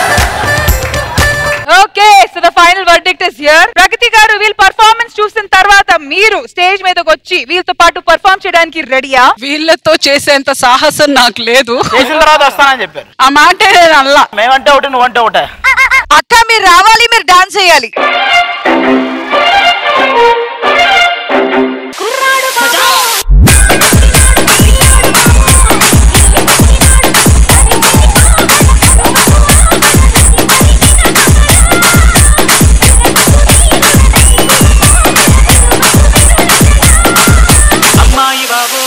okay so the final verdict is here Pragathi garu వీళ్ళ పర్ఫార్మెన్స్ చూసిన తర్వాత మీరు స్టేజ్ మీదకి వచ్చి వీళ్ళతో పాటు పర్ఫార్మ్ చేయడానికి రెడీయా వీళ్ళతో చేసేంత సాహసం నాకు లేదు చేసిన తర్వాత వస్తానని చెప్పారు ఆ మాటే నేను అల్లా మేమంటే ఒకటి నువ్వంటే ఒకటే అక్క మీరు రావాలి మీరు డాన్స్ చేయాలి అమ్మాయి బాబు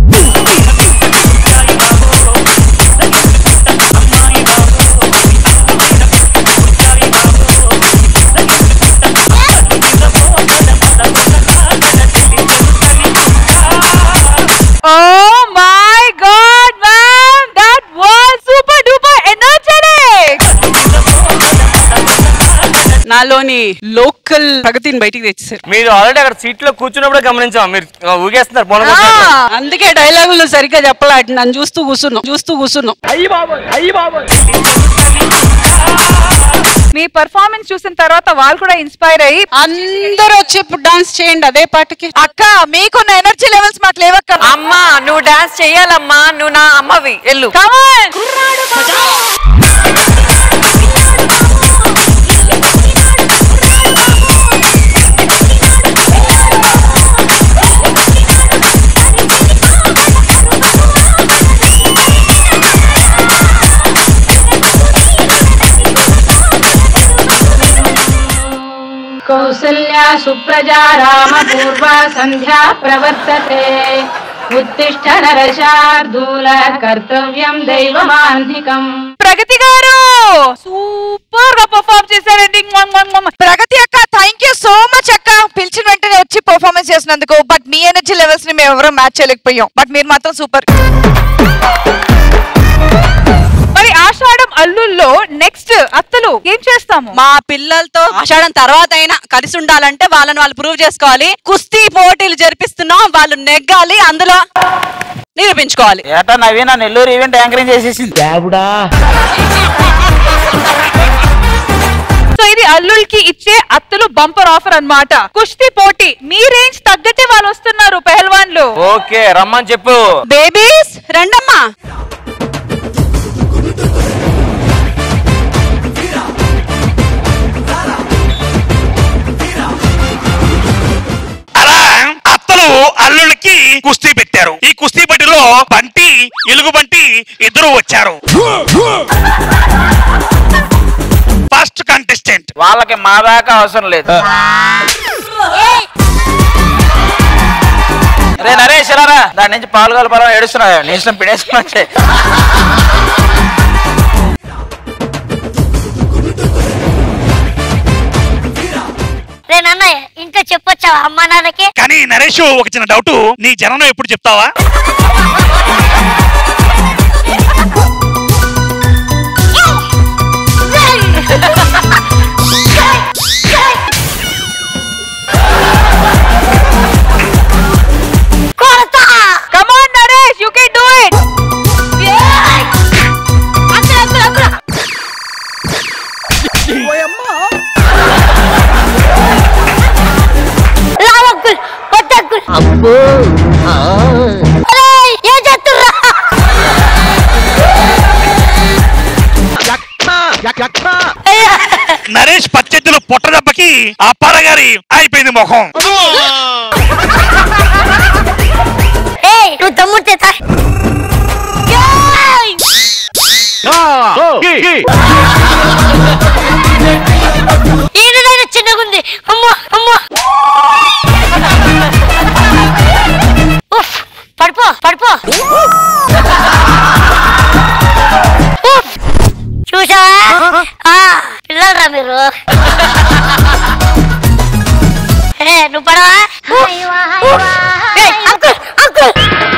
oh my god ma'am that was super duper energetic నాలోని లోకల్ ప్రగతిని బయటికి తెచ్చారు మీరు ఆల్రెడీ అక్కడ సీట్ లో కూర్చున్నప్పుడే గమనించాం మీరు ఊగేస్తున్నారు పోన అందుకే డైలాగులు సరిగ్గా చెప్పలే నన్ను చూస్తూ కూర్చున్నాం చూస్తూ కూర్చున్నాం అయ్యి బాబు అయ్యి బాబు మీ పర్ఫార్మెన్స్ చూసిన తర్వాత వాళ్ళు కూడా ఇన్స్పైర్ అయ్యి అందరూ వచ్చి ఇప్పుడు డాన్స్ చేయండి అదే పాటకి అక్క మీకున్న ఎనర్జీ లెవెల్స్ మాకు లేవక్క అమ్మా నువ్వు డాన్స్ చెయ్యాలమ్మా నువ్వు నా అమ్మవి ఎల్లు కౌసల్యా సుప్రజా రామ పూర్వ సంధ్యా ప్రవర్తతే ఉత్తిష్ట నరశార్దూల కర్తవ్యం దైవమాన్నికం ప్రగతి గారు సూపర్ గా పర్ఫార్మ్ చేశారండి మ్మ్, మ్మ్, మ్మ్. ప్రగతి అక్క థ్యాంక్ యూ సో మచ్ అక్క పిలిచిన వెంటనే వచ్చి పర్ఫార్మెన్స్ చేసినందుకు బట్ మీ ఎనర్జీ లెవెల్స్ ని మేము ఎవరో మ్యాచ్ చేయలేకపోయాం బట్ మీరు మాత్రం సూపర్ మరి ఆషాఢం అల్లుల్లో నెక్స్ట్ అత్తలు ఏం చేస్తాము మా పిల్లలతో ఆషాఢం తర్వాత అయినా కలిసి ఉండాలంటే వాళ్ళని వాళ్ళు ప్రూవ్ చేసుకోవాలి కుస్తీ పోటీలు జరిపిస్తున్నాం వాళ్ళు నెగ్గాలి అందులో నిరూపించుకోవాలి ఏటా నవీన నెల్లూరు ఈవెంట్ యాంకరింగ్ చేసేసింది దేవుడా సో ఇది అల్లుల్కి ఇచ్చే అత్తలు బంపర్ ఆఫర్ అన్నమాట కుస్తీ పోటీ మీ రేంజ్ తగ్గట్టే వాళ్ళు వస్తున్నారు పెహల్వాన్లు ఓకే రమ్మని చెప్పు బేబీస్ రండమ్మా అలా అత్తలు అల్లుళ్ళకి కుస్తీ పెట్టారు ఈ కుస్తీ పోటీలో బంటి ఎలుగు బంటి ఇద్దరు వచ్చారు ఫస్ట్ కంటెస్టెంట్ వాళ్ళకి మా దాకా అవసరం లేదు రే నరేష్ రారా దాని నుంచి పాలు కలపరం ఏడుస్తున్నా నీ ఇష్టం పిడేసుకున్నా రే నాన్న ఇంకా చెప్పొచ్చావా అమ్మా నాన్నకి కానీ నరేష్ ఒక చిన్న డౌట్ నీ జననం ఎప్పుడు చెప్తావా come on Naresh you can do it రావక్కుల్ కొట్టక్కుల్ అబ్బో ఏం చేస్తుర్రా నరేష్ పచ్చెత్తులు పొట్ట దెబ్బకి అప్పారగారి అయిపోయింది ముఖం ఏయ్ నువ్వు తమ్ముడు చేత ఈడదైనా చిన్నగుంది అమ్మో అమ్మో ఉఫ్, పడిపో పడిపో ఉఫ్, చూసావా ఆ, పిల్లలరా మీరు ఏ, నువ్వు పడవా ఏయ్, అంకుల్ అంకుల్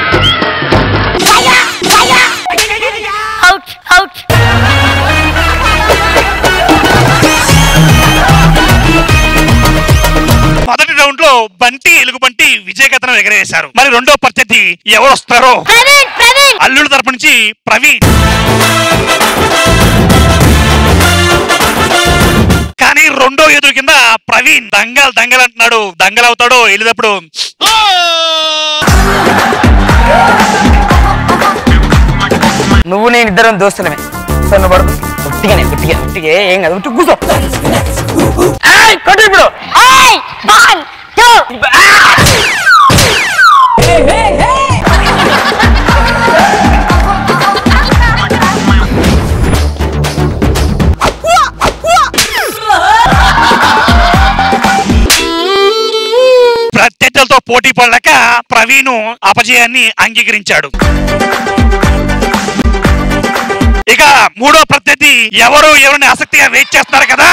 అవుట్ అవుట్ మొదటి రౌండ్ లో బంటి ఎలుగుబంటి విజయగతనం ఎగరేశారు మరి రెండో ప్రత్యర్థి ఎవరు వస్తారో అల్లుడు తరపు నుంచి ప్రవీణ్ కానీ రెండో ఎదురు కింద ప్రవీణ్ దంగల్ దంగల్ అంటున్నాడు దంగల్ అవుతాడో వెళ్ళేటప్పుడు నువ్వు నేను ఇద్దరం దోస్తులమే సో నువ్వు పడుకో ఉట్టిగానే ఉట్టిగా ఉట్టిగా ఏం కాదు ఉట్టి కూర్చో ఏయ్, కొట్టు ఇప్పుడు ప్రత్యర్థులతో పోటీ పడలేక ప్రవీణ్ అపజయాన్ని అంగీకరించాడు ఇక మూడో ప్రత్యర్థి ఎవరు ఎవరిని ఆసక్తిగా వెయిట్ చేస్తున్నారు కదా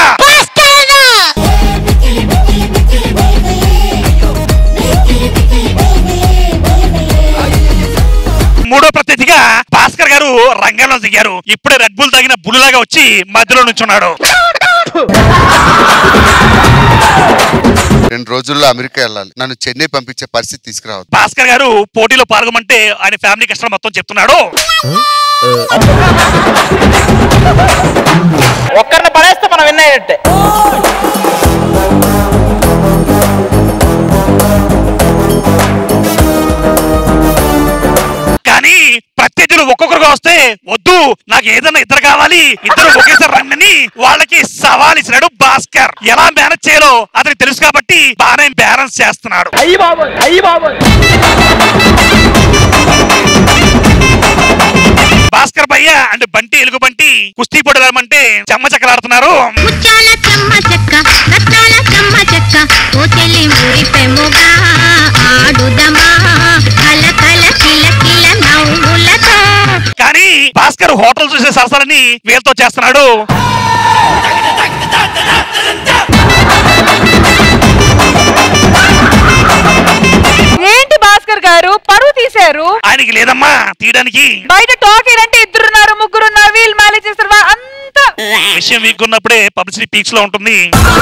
మూడో ప్రత్యర్థిగా భాస్కర్ గారు రంగంలో దిగారు ఇప్పుడే రెడ్ బుల్ తగిన బుల్లులాగా వచ్చి మధ్యలో నుంచున్నాడు రెండు రోజుల్లో అమెరికా వెళ్ళాలి నన్ను చెన్నై పంపించే పరిస్థితి తీసుకురావద్దు భాస్కర్ గారు పోటీలో పాల్గొమంటే ఆయన ఫ్యామిలీ కష్టాలు మొత్తం చెప్తున్నాడు ఒక్కరిని పడేస్తే మనం విన్ అయినట్టే కానీ ప్రత్యర్థులు ఒక్కొక్కరుగా వస్తే వద్దు నాకు ఏదైనా ఇద్దరు కావాలి ఇద్దరు ఒకేసారి రండి వాళ్ళకి సవాల్ ఇచ్చినాడు భాస్కర్ ఎలా మేనేజ్ చేయాలో అతనికి తెలుసు కాబట్టి బాగానే బ్యాలెన్స్ చేస్తున్నాడు అయ్యి బాబోయ్ అయ్యి బాబోయ్ భాస్కర్ భయ్య అండ్ బంటి ఎలుగు బంటి కుస్తీ పొడలమంటే చెమ్మ చక్కలాడుతున్నారు ముత్యాల చెమ్మ చెక్క రత్నాల చెమ్మ చెక్క ఓ చెల్లి మురిపెముగా ఆడుదమా కల కల కిల కిల నవ్వులతో కానీ భాస్కర్ హోటల్ చూసే సరసాలని వీళ్ళతో చేస్తున్నాడు ఏంటి భాస్కర్ గారు పరువు తీశారు ఆయనకి లేదమ్మా తీయడానికి బయట టాక్ ఏంటంటే ఇద్దరున్నారు ముగ్గురున్నారు వీళ్ళు మేనేజ్ చేస్తారు వా- అంతా విషయం వీక్ ఉన్నప్పుడే పబ్లిసిటీ పీక్స్ లో ఉంటుంది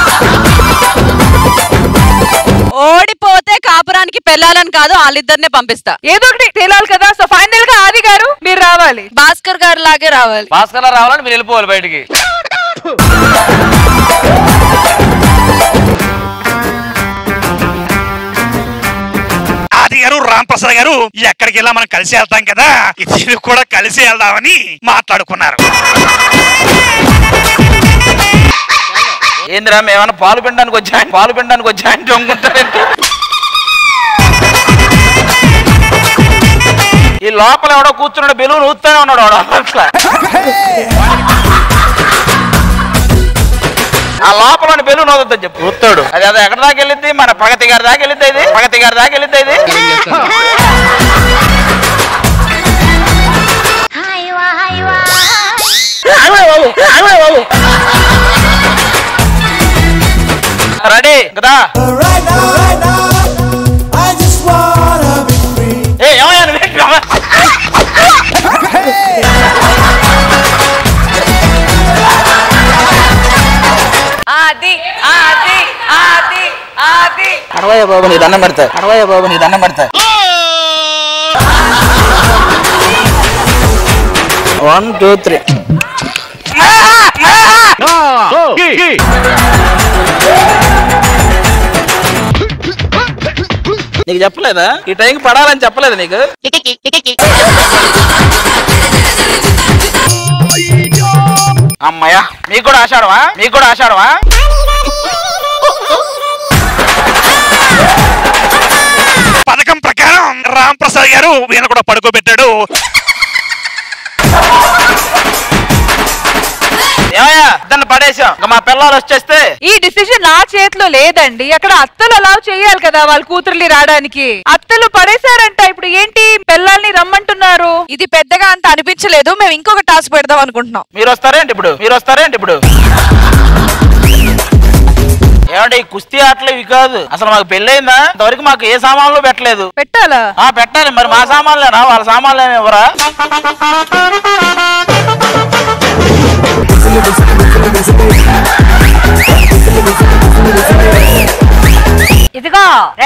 ఓడిపోతే కాపురానికి పెళ్ళాలని కాదు వాళ్ళిద్దరినే పంపిస్తా ఏదో ఒకటి తేలాలి కదా సో ఫైనల్ గా ఆది గారు మీరు రావాలి భాస్కర్ గారు లాగే రావాలి భాస్కర్ రావాలని మీరు వెళ్ళిపోవాలి బయటికి ఆది గారు రామ్ ప్రసాద్ గారు ఎక్కడికి వెళ్ళా మనం కలిసి వెళ్తాం కదా ఇది కూడా కలిసి వెళ్దామని మాట్లాడుకున్నారు ఏందిరా మేమన్నా పాలు పిండడానికి వచ్చా పాలు పిండడానికి వచ్చా అంటే అనుకుంటారేంటి ఈ లోపల ఎవడో కూర్చున్నాడు బెలూన్ ఊస్తూనే ఉన్నాడు వాడు అట్లా ఆ లోపల బెలూన్ వదొద్దని చెప్పు ఊస్తాడు అది అది ఎక్కడ దాకా వెళ్ళింది మన ప్రగతి గారి దాకా వెళ్ళింది ఇది ప్రగతి గారి దాకా వెళ్ళింది ఇది ఆగవే బాబు ఆగవే బాబు రెడీ కదా ఏ ఏమయ్యా నువ్వేంటి బాబా? ఆది ఆది ఆది ఆది అడవయ్య బాబు నీ దండం పెడతా అడవయ్య బాబు నీ దండం పెడతా వన్ టూ త్రీ నీకు చెప్పలేదా ఈ టైంకి పడాలని చెప్పలేదు నీకు అమ్మయ్యా మీకు కూడా ఆషాఢమా మీకు కూడా ఆషాఢమా పథకం ప్రకారం రామ్ ప్రసాద్ గారు వీణ కూడా పడుకోబెట్టాడు ఏమయ్యా దాన్ని పడేసాం ఇంకా మా పిల్లలు వచ్చేస్తే ఈ డిసిజన్ నా చేతిలో లేదండి అక్కడ అత్తలు అలా చేయాలి కదా వాళ్ళ కూతుర్ని రావడానికి అత్తలు పడేశారంట ఇప్పుడు ఏంటి పిల్లల్ని రమ్మంటున్నారు ఇది పెద్దగా అంత అనిపించలేదు మేము ఇంకొక టాస్క్ పెడదాం అనుకుంటున్నాం మీరు వస్తారేంటి ఇప్పుడు మీరు వస్తారేంటి ఇప్పుడు ఏమంటే ఈ కుస్తీ ఆటలు ఇవి కాదు అసలు మాకు పెళ్ళయిందా ఇంతవరకు మాకు ఏ సామాన్లు పెట్టలేదు పెట్టాలా ఆ పెట్టాలి మరి మా సామాన్లేనా వాళ్ళ సామాన్లు ఎవరా ఇదిగో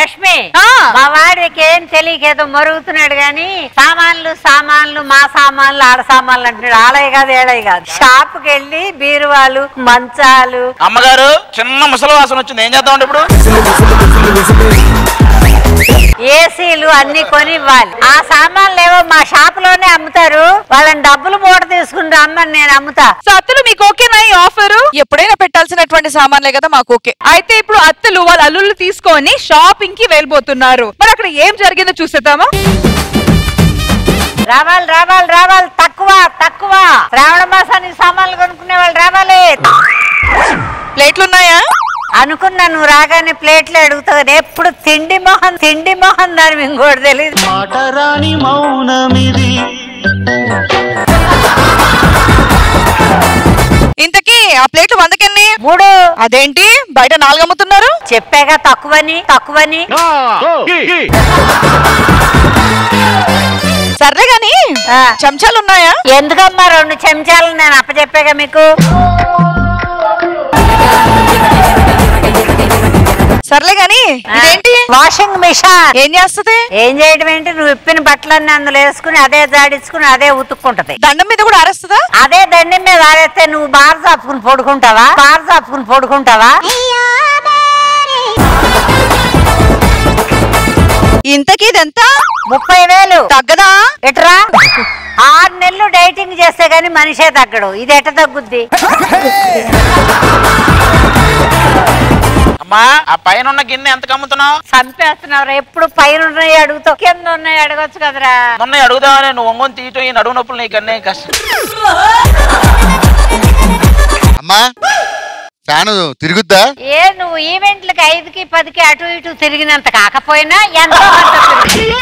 తెలియక ఏదో మరుగుతున్నాడు గాని సామాన్లు సామాన్లు మా సామాన్లు ఆడ సామాన్లు అంటున్నాడు ఆలయ కాదు ఏడయ కాదు షాప్ కి వెళ్ళి బీరువాలు మంచాలు అమ్మగారు చిన్న ముసలి వాసన వచ్చింది ఏం చేద్దాం ఇప్పుడు ఏసీలు అన్ని కొని ఇవ్వాలి ఆ సామాన్లు ఏవో మా షాప్ లోనే అమ్ముతారు వాళ్ళని డబ్బులు మూట తీసుకుని రమ్మని నేను అమ్ముతా సో అత్తలు మీకు ఓకేనా ఈ ఆఫర్ ఎప్పుడైనా పెట్టాల్సినటువంటి సామాన్లే కదా మాకు ఓకే అయితే ఇప్పుడు అత్తలు వాళ్ళ అల్లుళ్ళు తీసుకొని షాపింగ్ కి వెళ్ళిపోతున్నారు మరి అక్కడ ఏం జరిగిందో చూసేద్దామా రావాలి రావాలి రావాలి తక్కువ తక్కువ శ్రావణ మాసానికి సామాన్లు కొనుక్కునే వాళ్ళు రావాలి ప్లేట్లు ఉన్నాయా అనుకున్నా నువ్వు రాగానే ప్లేట్లు అడుగుతావు ఎప్పుడు తిండి మొహం తిండి మొహం దాని ఇంకోటి తెలియదు మాటరాని మౌనమిది ఇంతకీ ఆ ప్లేట్లు వందకెన్ని మూడు అదేంటి బయట నాలుగు అమ్ముతున్నారు చెప్పాగా తక్కువని తక్కువని సర్లే గాని చెంచాలు ఉన్నాయా ఎందుకమ్మా రెండు చెంచాలు నేను అప్పచెప్పాగా మీకు సర్లే గాని ఇదేంటి వాషింగ్ మిషన్ ఏం చేస్తది ఏం చేయడం ఏంటి నువ్వు ఇప్పిన బట్టలన్నీ అందులో వేసుకుని అదే జాడించుకుని అదే ఉతుక్కుంటది దండం మీద కూడా ఆరేస్తుందా అదే దండం మీద ఆరేస్తే నువ్వు బార్ చాపుకుని పడుకుంటావా బార్ చాపుకుని పడుకుంటావా ఇంతకీ ఇదెంత ముప్పై వేలు తగ్గదా ఎట్రా ఆరు నెలలు డైటింగ్ చేస్తే గానీ మనిషే తగ్గడు ఇది ఎట తగ్గుద్ది అమ్మా ఆ పైన ఉన్న గిన్నె ఎంత అమ్ముతున్నావు చంపేస్తున్నావు ఎప్పుడు పైన ఉన్నాయి అడుగుతావు కింద ఉన్నాయి అడగొచ్చు కదరా మొన్న అడుగుదామని నువ్వు ఒంగొని తీయటం ఈ నడువు నొప్పులు నీకు అన్నీ కష్టం అమ్మా ఫ్యాన్ తిరుగుద్దా ఏ నువ్వు ఈవెంట్లకి ఐదుకి పదికి అటు ఇటు తిరిగినంత కాకపోయినా ఎంతో కొంత తిరుగు.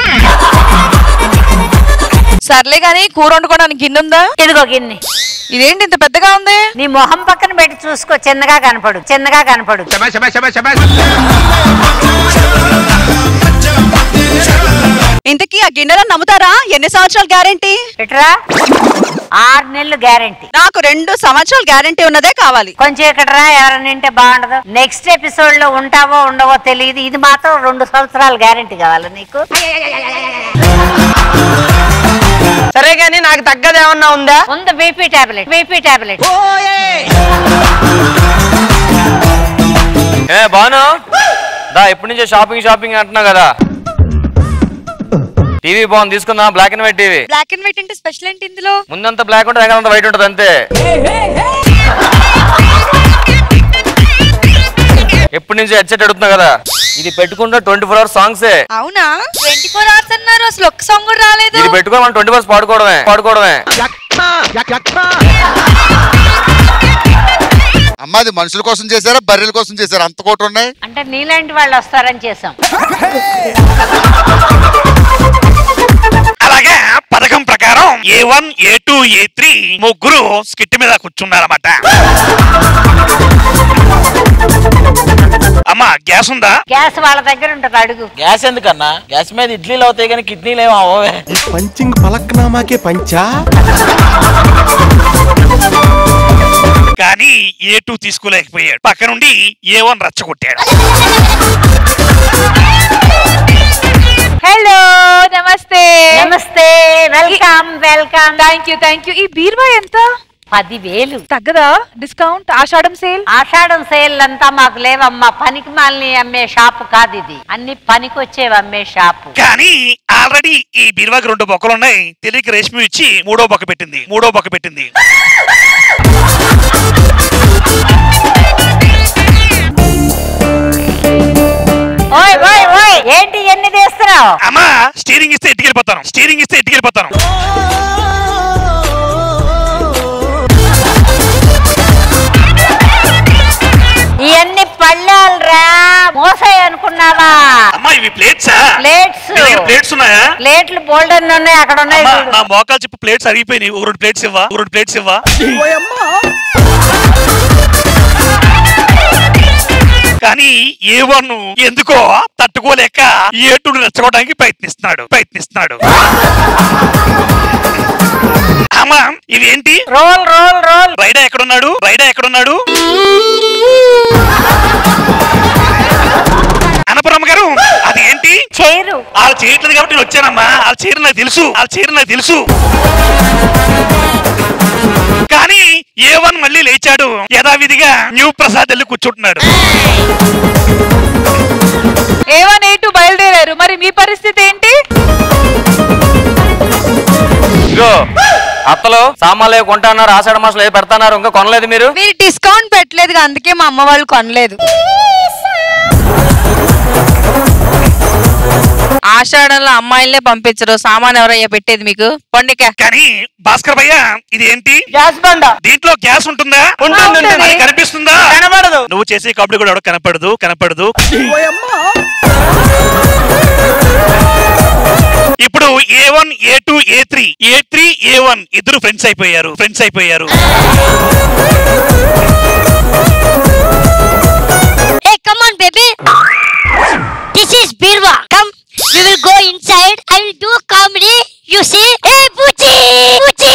సర్లే గాని కూర వండుకోవడానికి గిన్నె ఉందా ఇదిగో గిన్నె ఇదేంటి ఇంత పెద్దగా ఉంది నీ మొహం పక్కన పెట్టి చూసుకో చిన్నగా కనపడు చిన్నగా కనపడు ఇంతకీ ఆ గిన్నెలను నమ్ముతారా ఎన్ని సంవత్సరాలు గ్యారంటీ ఎట్రా ఆరు నెలలు గ్యారంటీ నాకు రెండు సంవత్సరాలు గ్యారంటీ ఉన్నదే కావాలి కొంచెం ఇక్కడరా ఎవరైనా వింటే బాగుండదు నెక్స్ట్ ఎపిసోడ్ లో ఉంటావో ఉండవో తెలియదు ఇది మాత్రం రెండు సంవత్సరాలు గ్యారంటీ కావాలి నీకు సరే గానీ నాకు తగ్గది ఏమన్నా ఉందా ఉంది బీపీ టాబ్లెట్ బీపీ టాబ్లెట్ ఏ బాను దా ఎప్పటి నుంచో షాపింగ్ షాపింగ్ అంటున్నావు కదా టీవీ బాగుంది తీసుకుందా black and white TV black and white అంటే స్పెషల్ ఏంటి ఇందులో ముందంతా బ్లాక్ ఉంటుంది వెనకాలంతా వైట్ ఉంటుంది అంతే ఎప్పటి నుంచి హెడ్సెట్ అడుగుతున్నా కదా ఇది పెట్టుకుంటే ట్వంటీ ఫోర్ అవర్స్ సాంగ్సే అవునా ట్వంటీ ఫోర్ అవర్స్ అన్నారు అసలు ఒక్క సాంగ్ కూడా రాలేదు ఇది పెట్టుకొని మనం ట్వంటీ ఫోర్స్ పాడుకోవడమే పాడుకోవడమే అమ్మా అది మనుషుల కోసం చేశారా బర్రెల కోసం చేశారా అంత కోటి ఉన్నాయి అంటే నీలాంటి వాళ్ళు వస్తారని చేసాం అలాగే పథకం ప్రకారం A one A two A three ముగ్గురు స్కిట్ మీద కూర్చున్నారన్నమాట అమ్మా గ్యాస్ ఉందా గ్యాస్ వాళ్ళ దగ్గర ఉంటుంది అడుగు గ్యాస్ ఎందుకన్నా గ్యాస్ మీద ఇడ్లీలు అవుతాయి కానీ కిడ్నీలు ఏమో అవవే పంచింగ్ పలక్నామాకే పంచా కానీ ఏ టూ తీసుకోలేకపోయాడు పక్క నుండి ఏ వన్ రచ్చగొట్టాడు హలో నమస్తే నమస్తే welcome welcome thank you thank you ఈ బీర్వా ఎంత పదివేలు తగ్గదా discount Ashadham sale Ashadham sale అంతా మాకు లేవమ్మా పనికి మాలిని అమ్మే షాపు కాదు ఇది అన్ని పనికి వచ్చేవి అమ్మే షాపు కానీ ఆల్రెడీ ఈ బీరువాకి రెండు బొక్కలు ఉన్నాయి తెలియక రేష్మి ఇచ్చి మూడో బొక్క పెట్టింది మూడో బొక్క పెట్టింది ఓయ్ ఓయ్ ఓయ్ ఏంటి ఎన్ని తీస్తున్నావు అమ్మా స్టీరింగ్ ఇస్తే ఎట్టుకెళ్ళిపోతాను స్టీరింగ్ ఇస్తే ఎట్టుకెళ్ళిపోతాను ఇవన్నీ పళ్ళాలు రా మోసాయి అనుకున్నావా అమ్మా ఇవి ప్లేట్సా ప్లేట్స్ మీ దగ్గర ప్లేట్స్ ఉన్నాయా ప్లేట్లు బోల్డన్ ఉన్నాయి అక్కడ ఉన్నాయి అమ్మా, చూడు నా మోకాలు చెప్పు ప్లేట్స్ అరిగిపోయినాయి ఒక రెండు ప్లేట్స్ ఇవ్వా ఒక రెండు ప్లేట్స్ ఇవ్వా కానీ ఏ వన్ ఎందుకో తట్టుకోలేక ఏటును రెచ్చగొట్టడానికి ప్రయత్నిస్తున్నాడు ప్రయత్నిస్తున్నాడు అమ్మా ఇవేంటి రోల్ రోల్ రోల్ రైడా ఎక్కడున్నాడు రైడా ఎక్కడున్నాడు అనపురమ్మ గారు అది ఏంటి చైరు వాళ్ళు చేయట్లేదు కాబట్టి నేను వచ్చానమ్మా వాళ్ళు చేయడం నాకు తెలుసు వాళ్ళు చేయడం నాకు తెలుసు కానీ ఏ వన్ మళ్ళీ లేచాడు యథావిధిగా న్యూ ప్రసాద్ వెళ్ళి కూర్చుంటున్నాడు ఏ వన్ ఏ టూ బయలుదేరారు మరి మీ పరిస్థితి ఏంటి ఇగో అత్తలు సామాన్లు ఏవో కొంటున్నారు ఆషాఢ మాసంలో ఏదో పెడతాన్నారు ఇంకా కొనలేదు మీరు మీరు డిస్కౌంట్ పెట్టలేదు అందుకే మా అమ్మ వాళ్ళు కొనలేదు ఆషాఢంలో అమ్మాయిలనే పంపించరు సామాన్ ఎవరయ్యా పెట్టేది మీకు పండిక కానీ భాస్కర్ భయ్య ఇది ఏంటి గ్యాస్ బండ దీంట్లో గ్యాస్ ఉంటుందా ఉంటుంది, ఉంటుంది. అది కనిపిస్తుందా కనబడదు. నువ్వు చేసే కబడ్డీ కూడా ఎవడో కనపడదు కనపడదు ఇప్పుడు A one A two A three A three A one ఇద్దరు ఫ్రెండ్స్ అయిపోయారు ఫ్రెండ్స్ అయిపోయారు Hey, come on, baby. This is Birwa. Come, we will go inside. I will do comedy. You see? Hey, Buchi! Buchi!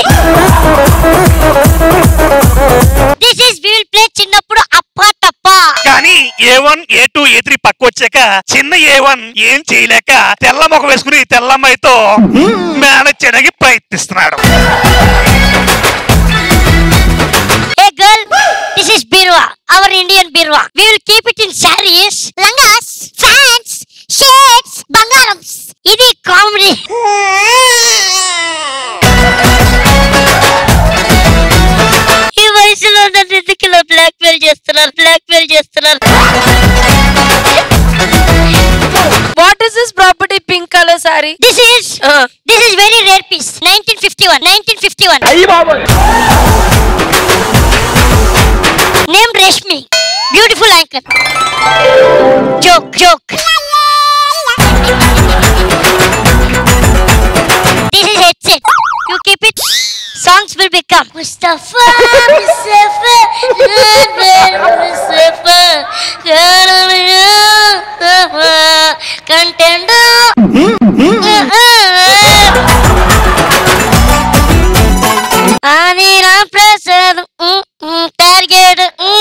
This is we will play చిన్నప్పుడు అప్ప తప్ప కానీ A one A two A three పక్క వచ్చాక చిన్న ఏ one ఏం చేయలేక తెల్ల ముఖం వేసుకుని తెల్లమ్మాయితో మేనేజ్ చేయడానికి ప్రయత్నిస్తున్నాడు Hey, girl. This is Birwa, our Indian Birwa. We will keep it in sarees, langas, fans, shades, బంగారమ్స్ ఇది కామెడీ ఈ వయసులో నన్ను ఎందుకు ఇలా బ్లాక్ మెయిల్ చేస్తున్నారు బ్లాక్ మెయిల్ చేస్తున్నారు what is this property pink colour sorry this is this is very rare piece nineteen fifty one nineteen fifty one name Rashmi beautiful anchor joke joke this is headset you keep it songs will become Mustafa Mustafa Mustafa content అని నా Prasad target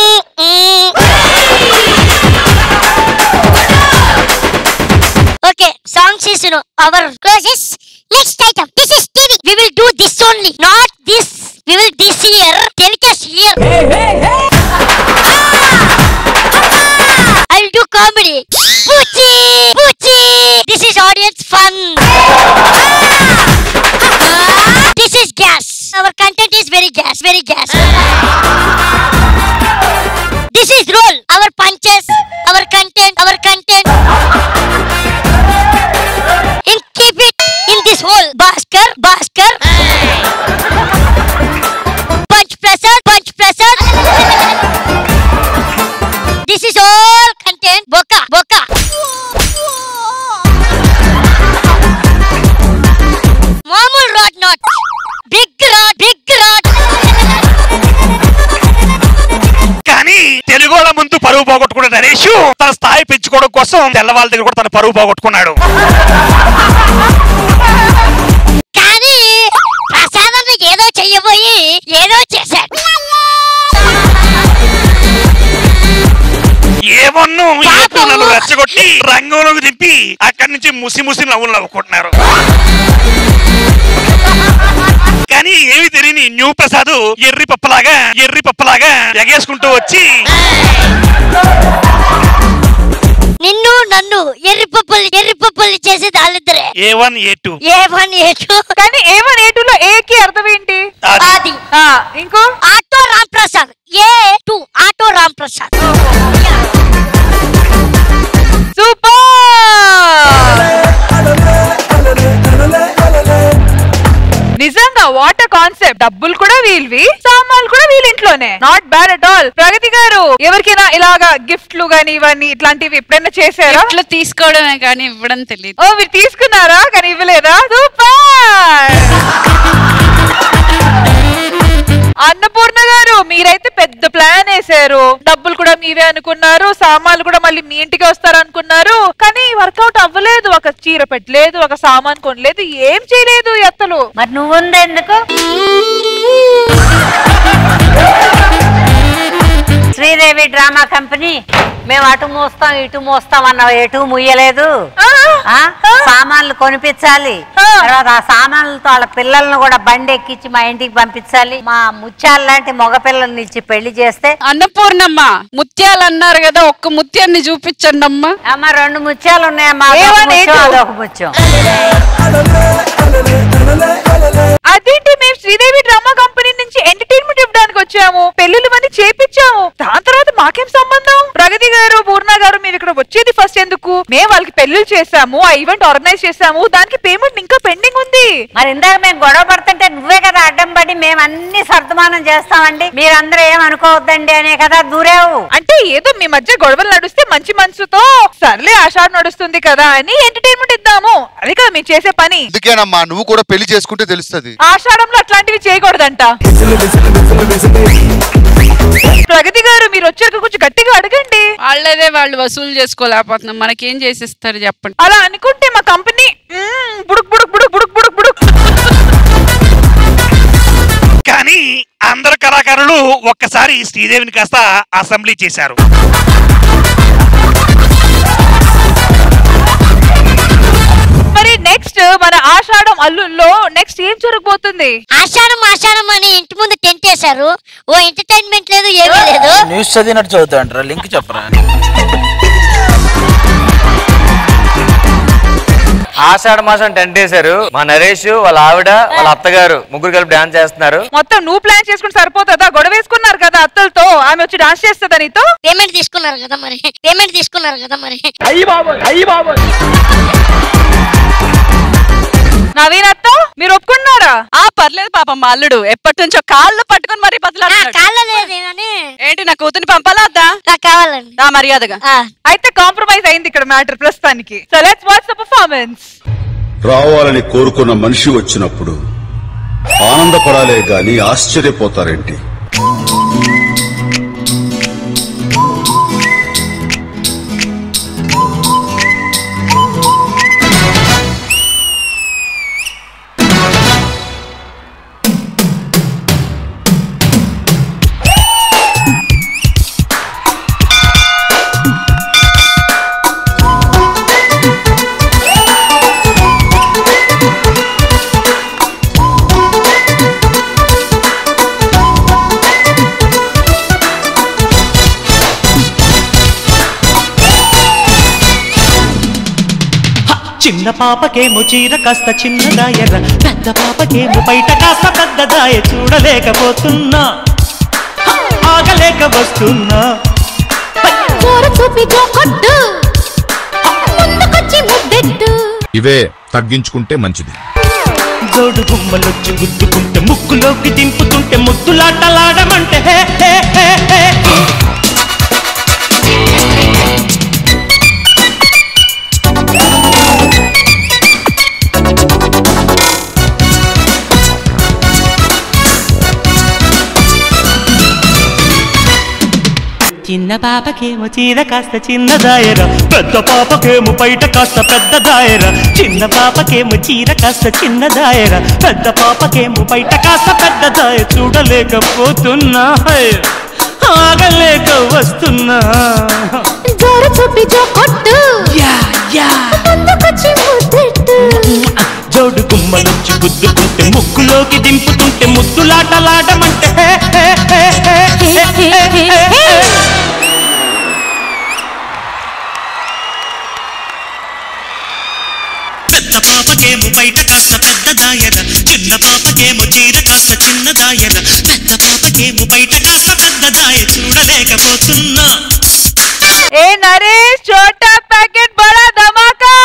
okay songs is no our closes next item this is TV we will do this only not this we will this year telecast here I will do comedy పూచి పూచి this is audience fun this is gas our content is very gas very gas this is role our punches our content our content in keep it in this hole bhaskar bhaskar punch prasad punch prasad this is all content boka boka మామూలు rod not big rod big rod కానీ తెలుగు వాళ్ళ ముందు పరువు పోగొట్టుకున్న నరేష్ తన స్థాయి పెంచుకోవడం కోసం తెల్లవాళ్ళ దగ్గర కూడా తన పరువు పోగొట్టుకున్నాడు కానీ ప్రసాదం ఏదో చెయ్యబోయి ఏదో చేశాడు ఏమన్ను ఏటూ నన్ను రెచ్చగొట్టి రంగంలోకి దింపి అక్కడి నుంచి ముసి ముసి నవ్వులు నవ్వుకుంటున్నారు కానీ ఏమి తెలియని న్యూ ప్రసాద్ ఎర్రి పప్పలాగా ఎర్రి పప్పలాగా ఎగేసుకుంటూ వచ్చి నిన్ను నన్ను ఎర్రి పప్పుల్ని ఎర్రి పప్పుల్ని చేసేది వాళ్ళిద్దరే A one A two A one A two కానీ ఏ వన్ ఏ టూ లో ఏకి అర్థం ఏంటి ఆది ఇంకో auto Ram Prasad A two auto Ram Prasad నిజంగా వాట్ కాన్సెప్ట్ డబ్బులు కూడా వీల్వి సామాన్లు కూడా వీళ్ళ ఇంట్లోనే not bad at all Pragathi garu ఎవరికైనా ఇలాగా గిఫ్ట్లు గానీ ఇవన్నీ ఇట్లాంటివి ఎప్పుడైనా చేశారా ఇట్లా తీసుకోవడమే కానీ ఇవ్వడం తెలియదు ఓ మీరు తీసుకున్నారా కానీ ఇవ్వలేదా సూపర్ అన్నపూర్ణ గారు మీరైతే పెద్ద ప్లాన్ వేశారు డబ్బులు కూడా మీవే అనుకున్నారు సామాన్లు కూడా మళ్ళీ మీ ఇంటికి వస్తారు అనుకున్నారు కానీ వర్కౌట్ అవ్వలేదు ఒక చీర పెట్టలేదు ఒక సామాన్ కొనలేదు ఏం చేయలేదు ఈ అత్తలు మరి నువ్వుంది ఎందుకు శ్రీ శ్రీదేవి డ్రామా కంపెనీ మేము అటు మోస్తాం ఇటు మోస్తాం అన్న ఎటు ముయ్యలేదు ఆ? సామాన్లు కొనిపించాలి తర్వాత ఆ సామాన్లతో వాళ్ళ పిల్లల్ని కూడా బండి ఎక్కించి మా ఇంటికి పంపించాలి మా ముత్యాలు లాంటి మగ పిల్లల్ని ఇచ్చి పెళ్లి చేస్తే అన్నపూర్ణమ్మ ముత్యాలు అన్నారు కదా ఒక్క ముత్యాన్ని చూపించండి అమ్మా అమ్మ రెండు ముత్యాలు ఉన్నాయమ్మా అదొక ఏమని ముత్యం, ఏదో? అదొక ముత్యం అదేంటి మేము శ్రీదేవి డ్రామా కంపెనీ నుంచి ఎంటర్టైన్మెంట్ ఇవ్వడానికి వచ్చాము పెళ్లిళ్ళు మంది చేపించాము దాని తర్వాత మాకేం సంబంధం ప్రగతి గారు పూర్ణ గారు మీరు ఇక్కడ వచ్చేది ఫస్ట్ ఎందుకు మేము వాళ్ళకి పెళ్లిళ్ళు చేసాము ఆ ఈవెంట్ ఆర్గనైజ్ చేసాము దానికి పేమెంట్ ఇంకా పెండింగ్ ఉంది మరి ఇందాక మేము గొడవ పడుతుంటే నువ్వే కదా అడ్డం పడి మేము అన్ని సర్దుమానం చేస్తామండి మీరందరూ ఏమనుకోవద్దండి అనే కదా దూరేవు అంటే ఏదో మీ మధ్య గొడవలు నడుస్తే మంచి మనసుతో సర్లే ఆషాఢం నడుస్తుంది కదా అని ఎంటర్టైన్మెంట్ ఇద్దాము అది కదా మేము చేసే పని అందుకేనమ్మా నువ్వు కూడా పెళ్లి చేసుకుంటే తెలుస్తది ఆషాఢంలో అట్లాంటివి చేయకూడదంట ప్రగతి గారు మీరు వచ్చాక కొంచెం గట్టిగా అడగండి వాళ్ళదే వాళ్ళు వసూలు చేసుకోలేకపోతున్నాం మనకేం చేసిస్తారు చెప్పండి అలా అనుకుంటే మా కంపెనీ మ్మ్, బుడుక్ బుడుక్ బుడుక్ బుడుక్ బుడుక్ బుడుక్ కానీ అందరు కళాకారులు ఒక్కసారి శ్రీదేవిని కాస్త అసెంబ్లీ చేశారు మరి నెక్స్ట్ మన ఆషాఢం అల్లుల్లో నెక్స్ట్ ఏం జరగబోతుంది ఆషాఢం ఆషాఢం అని ఇంటి ముందు టెంట్ వేశారు ఓ ఎంటర్టైన్మెంట్ లేదు ఏమీ లేదు న్యూస్ చదివినట్టు చదువుతా అంటారా లింక్ చెప్పరా ఆషాఢ మాసం టెంట్ వేశారు మా నరేష్ వాళ్ళ ఆవిడ వాళ్ళ అత్తగారు ముగ్గురు కలిపి డాన్స్ చేస్తున్నారు మొత్తం నువ్వు ప్లాన్ చేసుకుని సరిపోతుందా గొడవ వేసుకున్నారు కదా అత్తలతో ఆమె వచ్చి డాన్స్ చేస్తుందా నీతో పేమెంట్ తీసుకున్నారు కదా మరి పేమెంట్ తీసుకున్నారు కదా మరి అయ్యి బాబు అయ్యి బాబు నవీన్ అత్త మీరు ఒప్పుకున్నారా ఆ పర్లేదు పాపం మా అల్లుడు ఎప్పటి నుంచో కాళ్ళు పట్టుకొని మరీ బదులాడుతున్నాడు కాళ్ళ లేదేమని ఏంటి నా కూతుని పంపాలా వద్దా నాకు కావాలండి నా మర్యాదగా అయితే కాంప్రమైజ్ అయింది ఇక్కడ మ్యాటర్ ప్రస్తుతానికి so let's watch the performance రావాలని కోరుకున్న మనిషి వచ్చినప్పుడు ఆనందపడాలే గాని ఆశ్చర్యపోతారేంటి చిన్న పాపకేమో చీర కాస్త చిన్నదాయర పెద్ద పాపకేమో బయట కాస్త పెద్దదాయ చూడలేకపోతున్నా హ! ఆగలేక వస్తున్నా కూర చూపి కొట్టు ముందుకొచ్చి ముద్దెట్టు ఇవే తగ్గించుకుంటే మంచిది జోడు గుమ్మలొచ్చి గుద్దుకుంటే ముక్కులోకి దింపుతుంటే ముద్దులాటలాడమంటే హే హే హే హే చిన్న పాపకేమో చీర కాస్త చిన్న దాయర పెద్ద పాపకేమో బయట కాస్త పెద్ద దాయర చిన్న పాపకేమో చీర కాస్త చిన్న దాయర పెద్ద పాపకేమో బయట కాస్త పెద్ద దాయ చూడలేకపోతున్నా హై, ఆగలేక వస్తున్నా జోరు చూపి కొట్టు ముందుకొచ్చి ముద్దెట్టు జోడు గుమ్మలొచ్చి గుద్దుకుంటే ముక్కులోకి దింపుతుంటే ముద్దులాటలాడమంటే హే, హే, హే, హే, హే, హే, హే, హే. పెద్ద పాపకేమో బయట కాస్త పెద్ద దాయర చిన్న పాపకేమో చీర కాస్త చిన్న దాయర పెద్ద పాపకేమో బయట కాస్త పెద్ద దాయ చూడలేకపోతున్నా ఏ నరేష్ చోటా ప్యాకెట్ బడా ధమాకా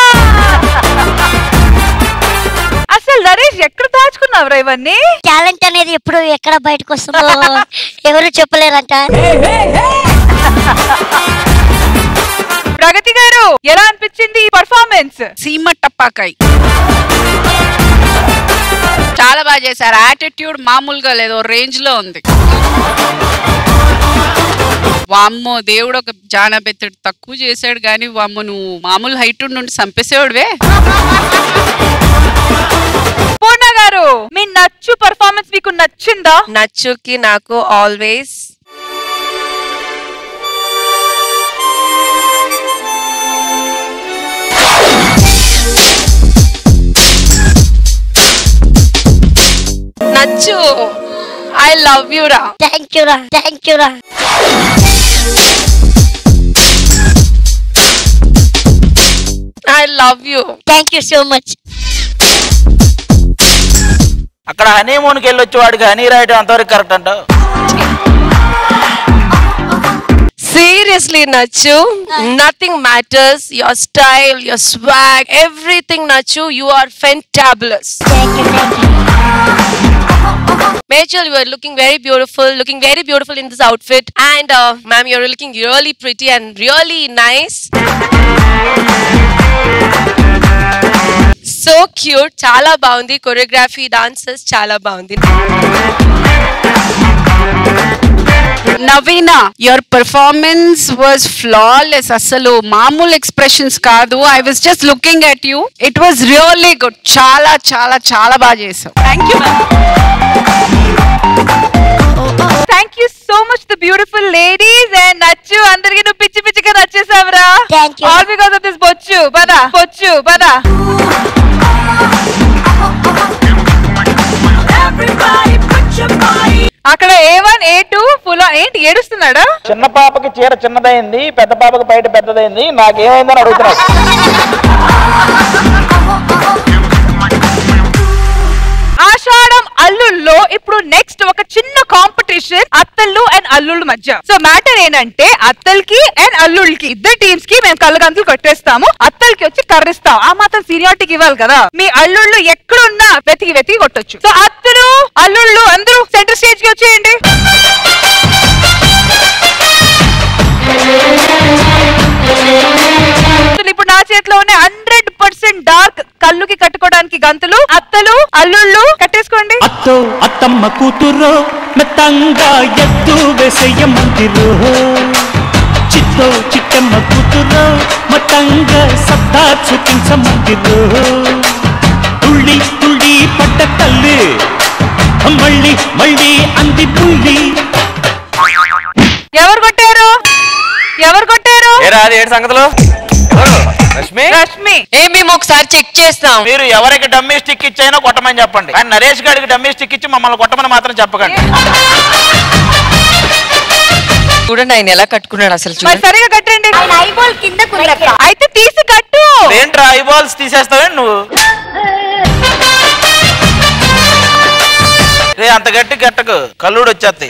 అసలు నరేష్ ఎక్కడ దాచుకున్నావురా ఇవన్నీ టాలెంట్ అనేది ఎప్పుడు ఎక్కడ బయటకు వస్తుందో ఎవరు చెప్పలేరంట ప్రగతి గారు ఎలా అనిపించింది ఈ పర్ఫార్మెన్స్ సీమ టప్పాకాయ్ చాలా బాగా చేశారు యాటిట్యూడ్ మామూలుగా లేదు రేంజ్ లో ఉంది వామ్మో దేవుడు ఒక జానబెత్తడు తక్కువ చేశాడు కానీ వామ్మో నువ్వు మామూలు హైట్ నుండి చంపేసేవాడువే పూర్ణ గారు మీ నచ్చు పర్ఫార్మెన్స్ మీకు నచ్చిందా నచ్చుకి నాకు ఆల్వేస్ లవ్ యూ రా థ్యాంక్ యూ రా థ్యాంక్ యూ రా I love you thank you so much అక్కడ హనీమూన్కి వెళ్ళొచ్చి వాడికి హనీ రాయటం అంతవరకు కరెక్ట్ అంటావు seriously Nachchu nothing matters your style your swag everything Nachchu you are fantabulous Rachel, you are looking very beautiful, looking very beautiful in this outfit. And uh, ma'am, you're looking really pretty and really nice. So cute చాలా బాగుంది choreography dances చాలా బాగుంది Naveena your performance was flawless అసలు మామూలు expressions కాదు I was just looking at you it was really good చాలా చాలా చాలా బాగా చేసావు thank you thank you so much the beautiful ladies and Nachchu అందరికి నువ్వు పిచ్చి పిచ్చిగా నచ్చేసావురా ఆల్ బికాస్ ఆఫ్ దిస్ బొచ్చు పదా బొచ్చు పదా అక్కడ A one A two full ఏంటి ఏడుస్తున్నాడా చిన్న పాపకి చీర చిన్నదైంది పెద్ద పాపకి బయట పెద్దదైంది నాకేమైందని అడుగుతున్నాడు ఆషాఢం అల్లుల్లో ఇప్పుడు నెక్స్ట్ ఒక చిన్న కాంపిటీషన్ అత్తళ్ళు అండ్ అల్లుళ్ళ మధ్య సో మ్యాటర్ ఏంటంటే అత్తలకి అండ్ అల్లుళ్ళకి ఇద్దరు టీమ్స్ కి మేము కళ్ళగంతులు కొట్టేస్తాము అత్తలకి వచ్చి కర్రిస్తాం ఆ మాత్రం సీనియారిటీకి ఇవ్వాలి కదా మీ అల్లుళ్ళు ఎక్కడున్నా వెతికి వెతికి కొట్టొచ్చు సో అత్తలు అల్లుళ్ళు అందరూ సెంటర్ స్టేజ్ కి వచ్చేయండి అసలు ఇప్పుడు నా చేతిలో ఉన్న హండ్రెడ్ పర్సెంట్ డార్క్ కళ్ళుకి కట్టుకోవడానికి గంతులు అత్తలు అల్లుళ్ళు కట్టేసుకోండి అత్తో అత్తమ్మ కూతురు మెత్తంగా ఎత్తు వేసేయ మందిరు చిత్తో చిట్టమ్మ కూతురు మొత్తంగా సత్తా చూపించమందిరు తుళ్ళి తుళ్ళి పడ్డ తల్లి మళ్ళీ మళ్ళీ అంది పుల్లి ఎవరు కొట్టారు ఎవరు కొట్టారు ఏరా అది ఏడు సంగతులు ఎవరు? రష్మి రష్మి ఏ మేము ఒకసారి చెక్ చేస్తాం మీరు ఎవరికి డమ్మీ స్టిక్ ఇచ్చైనా కొట్టమని చెప్పండి కానీ నరేష్ గారికి డమ్మీ స్టిక్ ఇచ్చి మమ్మల్ని కొట్టమని మాత్రం చెప్పకండి చూడండి ఆయన ఎలా కట్టుకున్నాడు అసలు మరి చూడండి సరిగా కట్టండి ఐబాల్ కింద అయితే తీసి కట్టు ఏంట్రా ఐ బాల్స్ తీసేస్తావేంటి నువ్వు రే అంత గట్టి గట్టకు కల్లుడు వచ్చేస్తాయి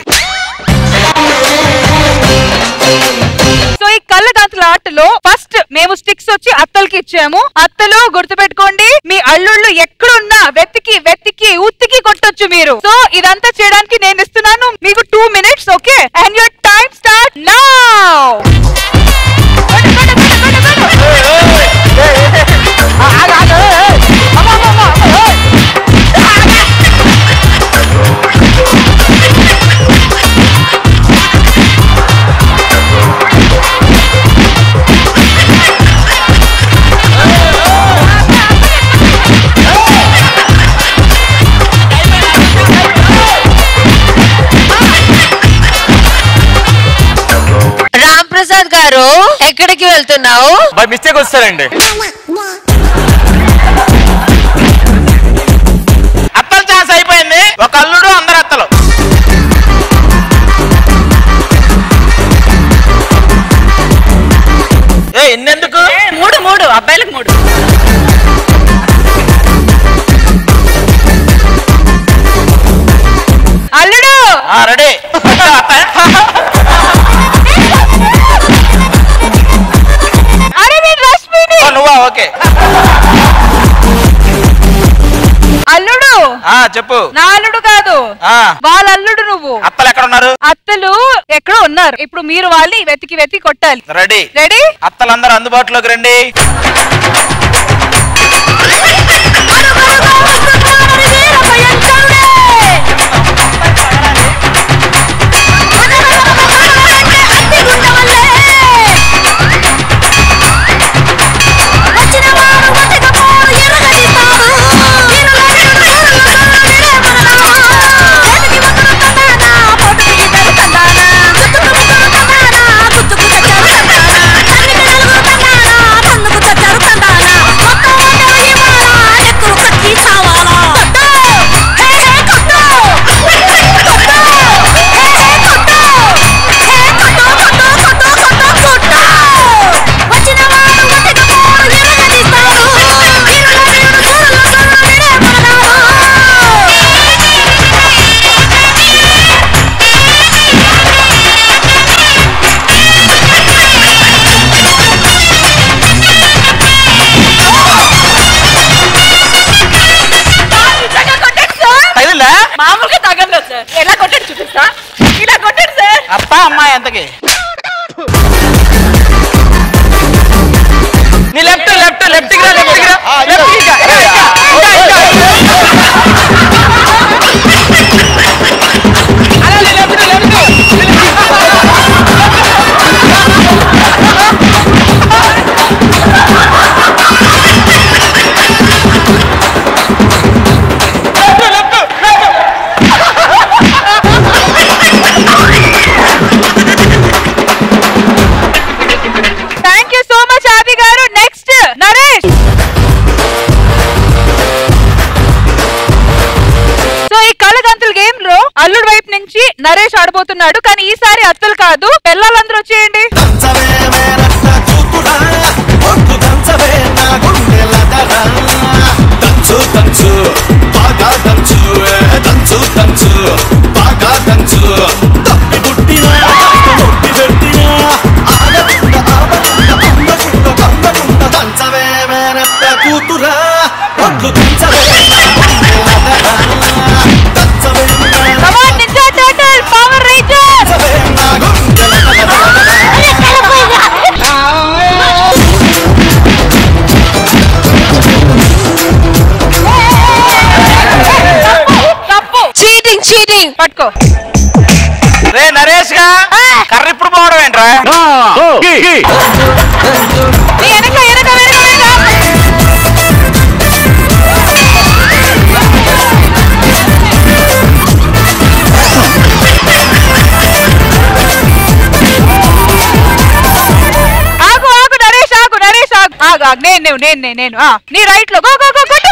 సో ఈ కళ్ళ గంతుల ఆటలో ఫస్ట్ మేము స్టిక్స్ వచ్చి అత్తలకి ఇచ్చాము అత్తలు గుర్తుపెట్టుకోండి మీ అల్లుళ్ళు ఎక్కడున్నా వెతికి వెతికి ఉత్తికి కొట్టొచ్చు మీరు సో ఇదంతా చేయడానికి నేను ఇస్తున్నాను మీకు two minutes okay and your time start now Ram Prasad garu ఎక్కడికి వెళ్తున్నావు బై మిస్టేక్ వస్తారండి అత్తల ఛాన్స్ అయిపోయింది ఒక అల్లుడు అందరు అత్తలు ఏ ఎన్నెందుకు మూడు మూడు అబ్బాయిలకు మూడు అల్లుడు రెడీ అరే నేను రష్మిని నువ్వా ఓకే అల్లుడు ఆ చెప్పు నా అల్లుడు కాదు ఆ వాళ్ళ అల్లుడు నువ్వు అత్తలు ఎక్కడ ఉన్నారు అత్తలు ఎక్కడో ఉన్నారు ఇప్పుడు మీరు వాళ్ళని వెతికి వెతికి కొట్టాలి రెడీ రెడీ అత్తలందరూ అందుబాటులోకి రండి మొత్తం కానీ ఈసారి అత్తలు కాదు పిల్లలందరూ వచ్చేయండి దంచు దంచు బాగా దంచు ఏ, దంచు దంచు బాగా దంచు తప్పి పుట్టిన నొప్పి పెట్టిన ఆగకుండా ఆగకుండా అందకుండా అందకుండా దంచవే మేనత్త కూతురా ఒట్లు దంచవే నా గుండెలదరా. దంచవే Come on, Ninja Turtle, Power Rangers! Cheating cheating పట్టుకో రే నరేష్ గా కర్ర ఇప్పుడు పోవడం ఏంట్రా నీ వెనక వెనక వెనక వెనక ఆగు ఆగు నరేష్ ఆగు నరేష్ ఆగు ఆగు ఆగు నేను నేను నేను నేను నేను ఆ, నీ రైట్ లో గో గో గో కొట్టు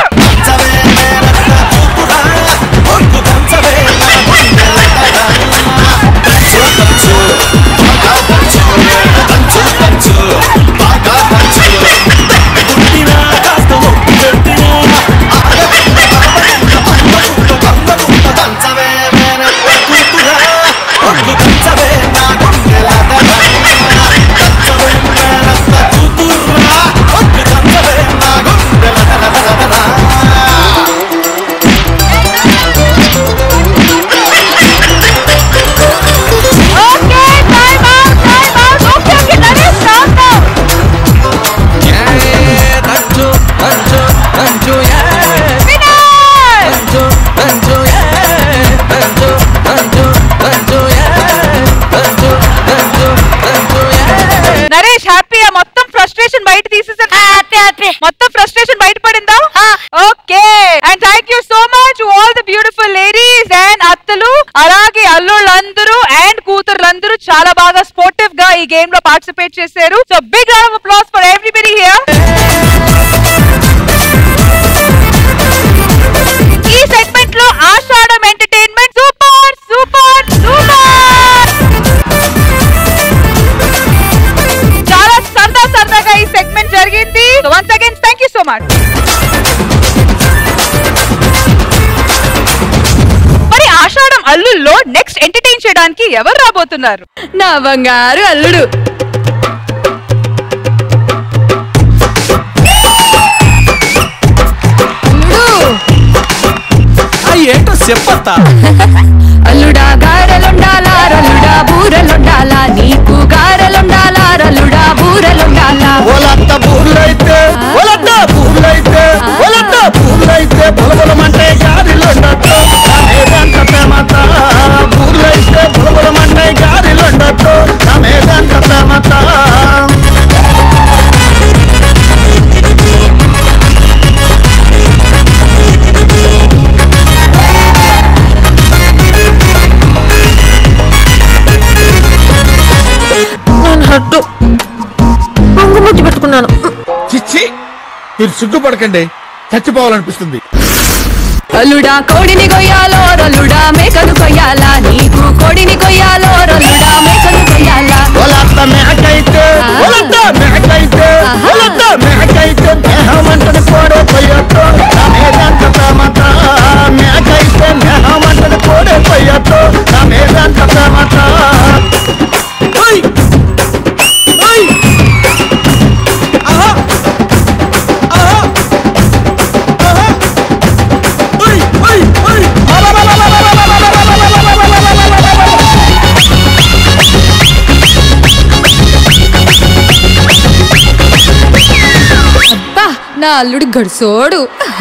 నరేష్ హ్యాపీయా మొత్తం ఫ్రస్ట్రేషన్ బయట తీసేసారు హ్యాపీ హ్యాపీ మొత్తం ఫ్రస్ట్రేషన్ బయట పడిందా okay and thank you so much all the beautiful ladies and అత్తలు అలాగే అల్లుళ్ళందరూ అండ్ కూతుర్లందరూ చాలా బాగా స్పోర్టివ్ గా ఈ గేమ్ లో పార్టిసిపేట్ చేశారు so big round of applause for everybody here ఈ సెగ్మెంట్ లో Ashadham entertainment super super super చాలా సరదా సరదాగా ఈ సెగ్మెంట్ జరిగింది once again thank you so much మరి ఆషాఢం అల్లుల్లో నెక్స్ట్ ఎంటర్టైన్ చేయడానికి ఎవరు రాబోతున్నారు నా బంగారు అల్లుడు ఏంటో చెప్పత్తా అల్లుడా గారెలుండాలా రల్లుడా బూరెలుండాలా నీకు గారెలుండాలా రల్లుడా బూరెలుండాలా ఒలత్త పూర్లైతే ఒలత్త పూర్లైతే ఒలత్త పూర్లైతే బులబులమంటే గారిలుండట్టు మేదంత ప్రేమత పూర్లైతే బులబులమంటే గారిలుండట్టు మేదంత ప్రేమత నేను హట్టు ముద్దు పెట్టుకున్నాను చిచ్చి మీరు సిగ్గుపడకండి చచ్చిపోవాలనిపిస్తుంది అల్లుడా కోడిని కొయ్యాలో రల్లుడా మేకను కొయ్యాలా నీకు కోడిని కొయ్యాలో రల్లుడా మేకను కొయ్యాలా ఒలత్త మేకైతే ఒలత్త మేకైతే ఒలత్త మేకైతే మేహమంటది కోడే పొయ్యొట్టు మేదంత ప్రేమత మేకైతే మేహమంటది కోడే పొయ్యొట్టు మేదంత ప్రేమత ఓయ్ ఓయ్ ఆహా ఆహా ఆహా ఓయ్ ఓయ్ ఓయ్ అబ్బా నా అల్లుడు గడుసోడు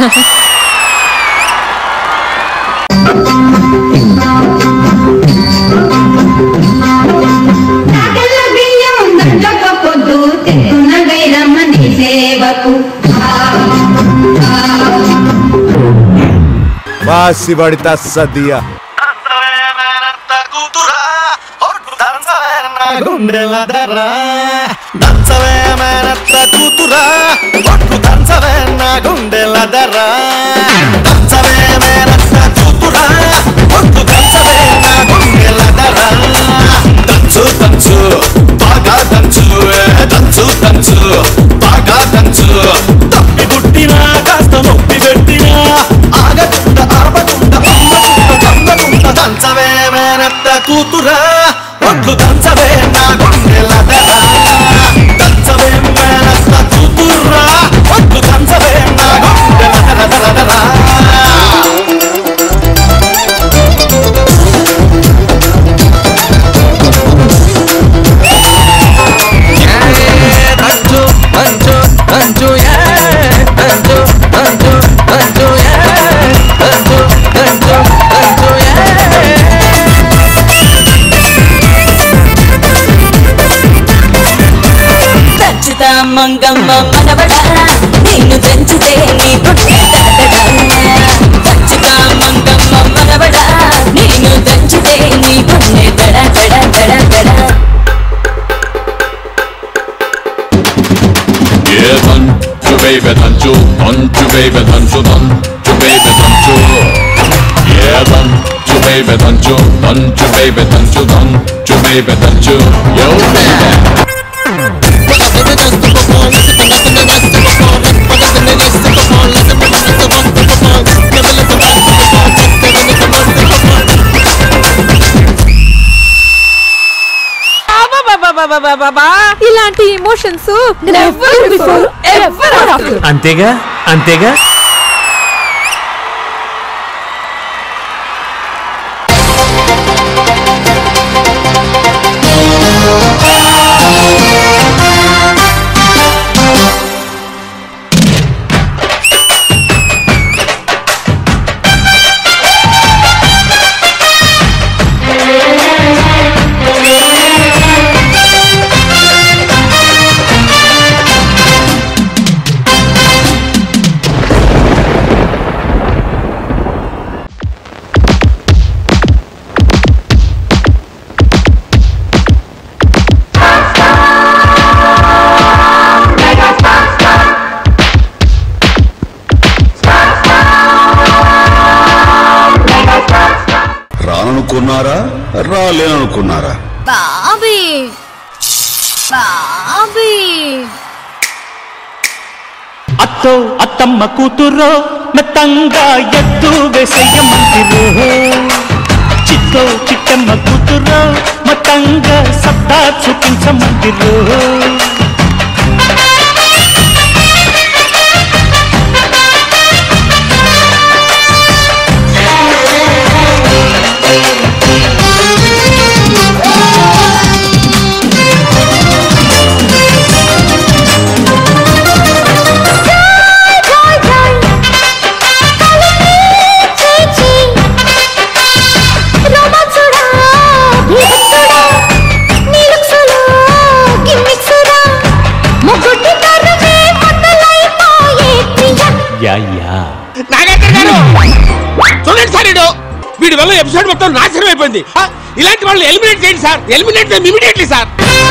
వాసి పడితే సదియా గుండెలదరా దంచవే మేనత్త కూతురా ఒట్టు దంచవే నా గుండెలదరా దంచవే మేనత్త కూతురా ఒట్టు దంచవే నా గుండెలదరా దంచు బాగా దంచు ఏ దంచు దంచు బాగా దంచు తప్పి పుట్టినా కాస్త నొప్పి పెట్టినా ఆగకుండా ఆపకుండా అమ్మకుండా తమ్మకుండా దంచవే మేనత్త కూతురా ఒట్లు దంచవే నా గుండెల దంచవే మేనత్త కూతురా ఒట్లు దంచవే నా గుండెల దర దర దర దంచు దంచు దంచు ఏ దంచు దంచు దంచు ఏ దంచు దంచు దంచు దంచుతా మంగమ్మ మనవడా నిన్ను దంచితే నీ గుండె దడదడా. దంచుతా మంగమ్మ మనవడా నిన్ను దంచితే నీ గుండె దడ దడ దడ దడ Yeah, దంచు baby దంచు దంచు baby దంచు దంచు baby దంచు Yeah, దంచు baby దంచు దంచు baby దంచు దంచు baby దంచు Yo baby ఇలాంటి emotions never before ever after అంతేగా అంతేగా రాననుకున్నారా రాలేననుకున్నారా బాబీ బాబీ అత్తో అత్తమ్మ కూతురో మెత్తంగా ఎత్తు వేసేయమంటిరో చిత్తో చిట్టమ్మ కూతురో మతంగా సత్తా చూపించమంటిరో యా యా నాగేంద్ర గారు చూడండి సార్ వీడు వీడి వల్ల ఎపిసోడ్ మొత్తం నాశనం అయిపోయింది ఆ, ఇలాంటి వాళ్ళు ఎలిమినేట్ చేయండి సార్ ఎలిమినేట్ ఇమీడియట్లీ సార్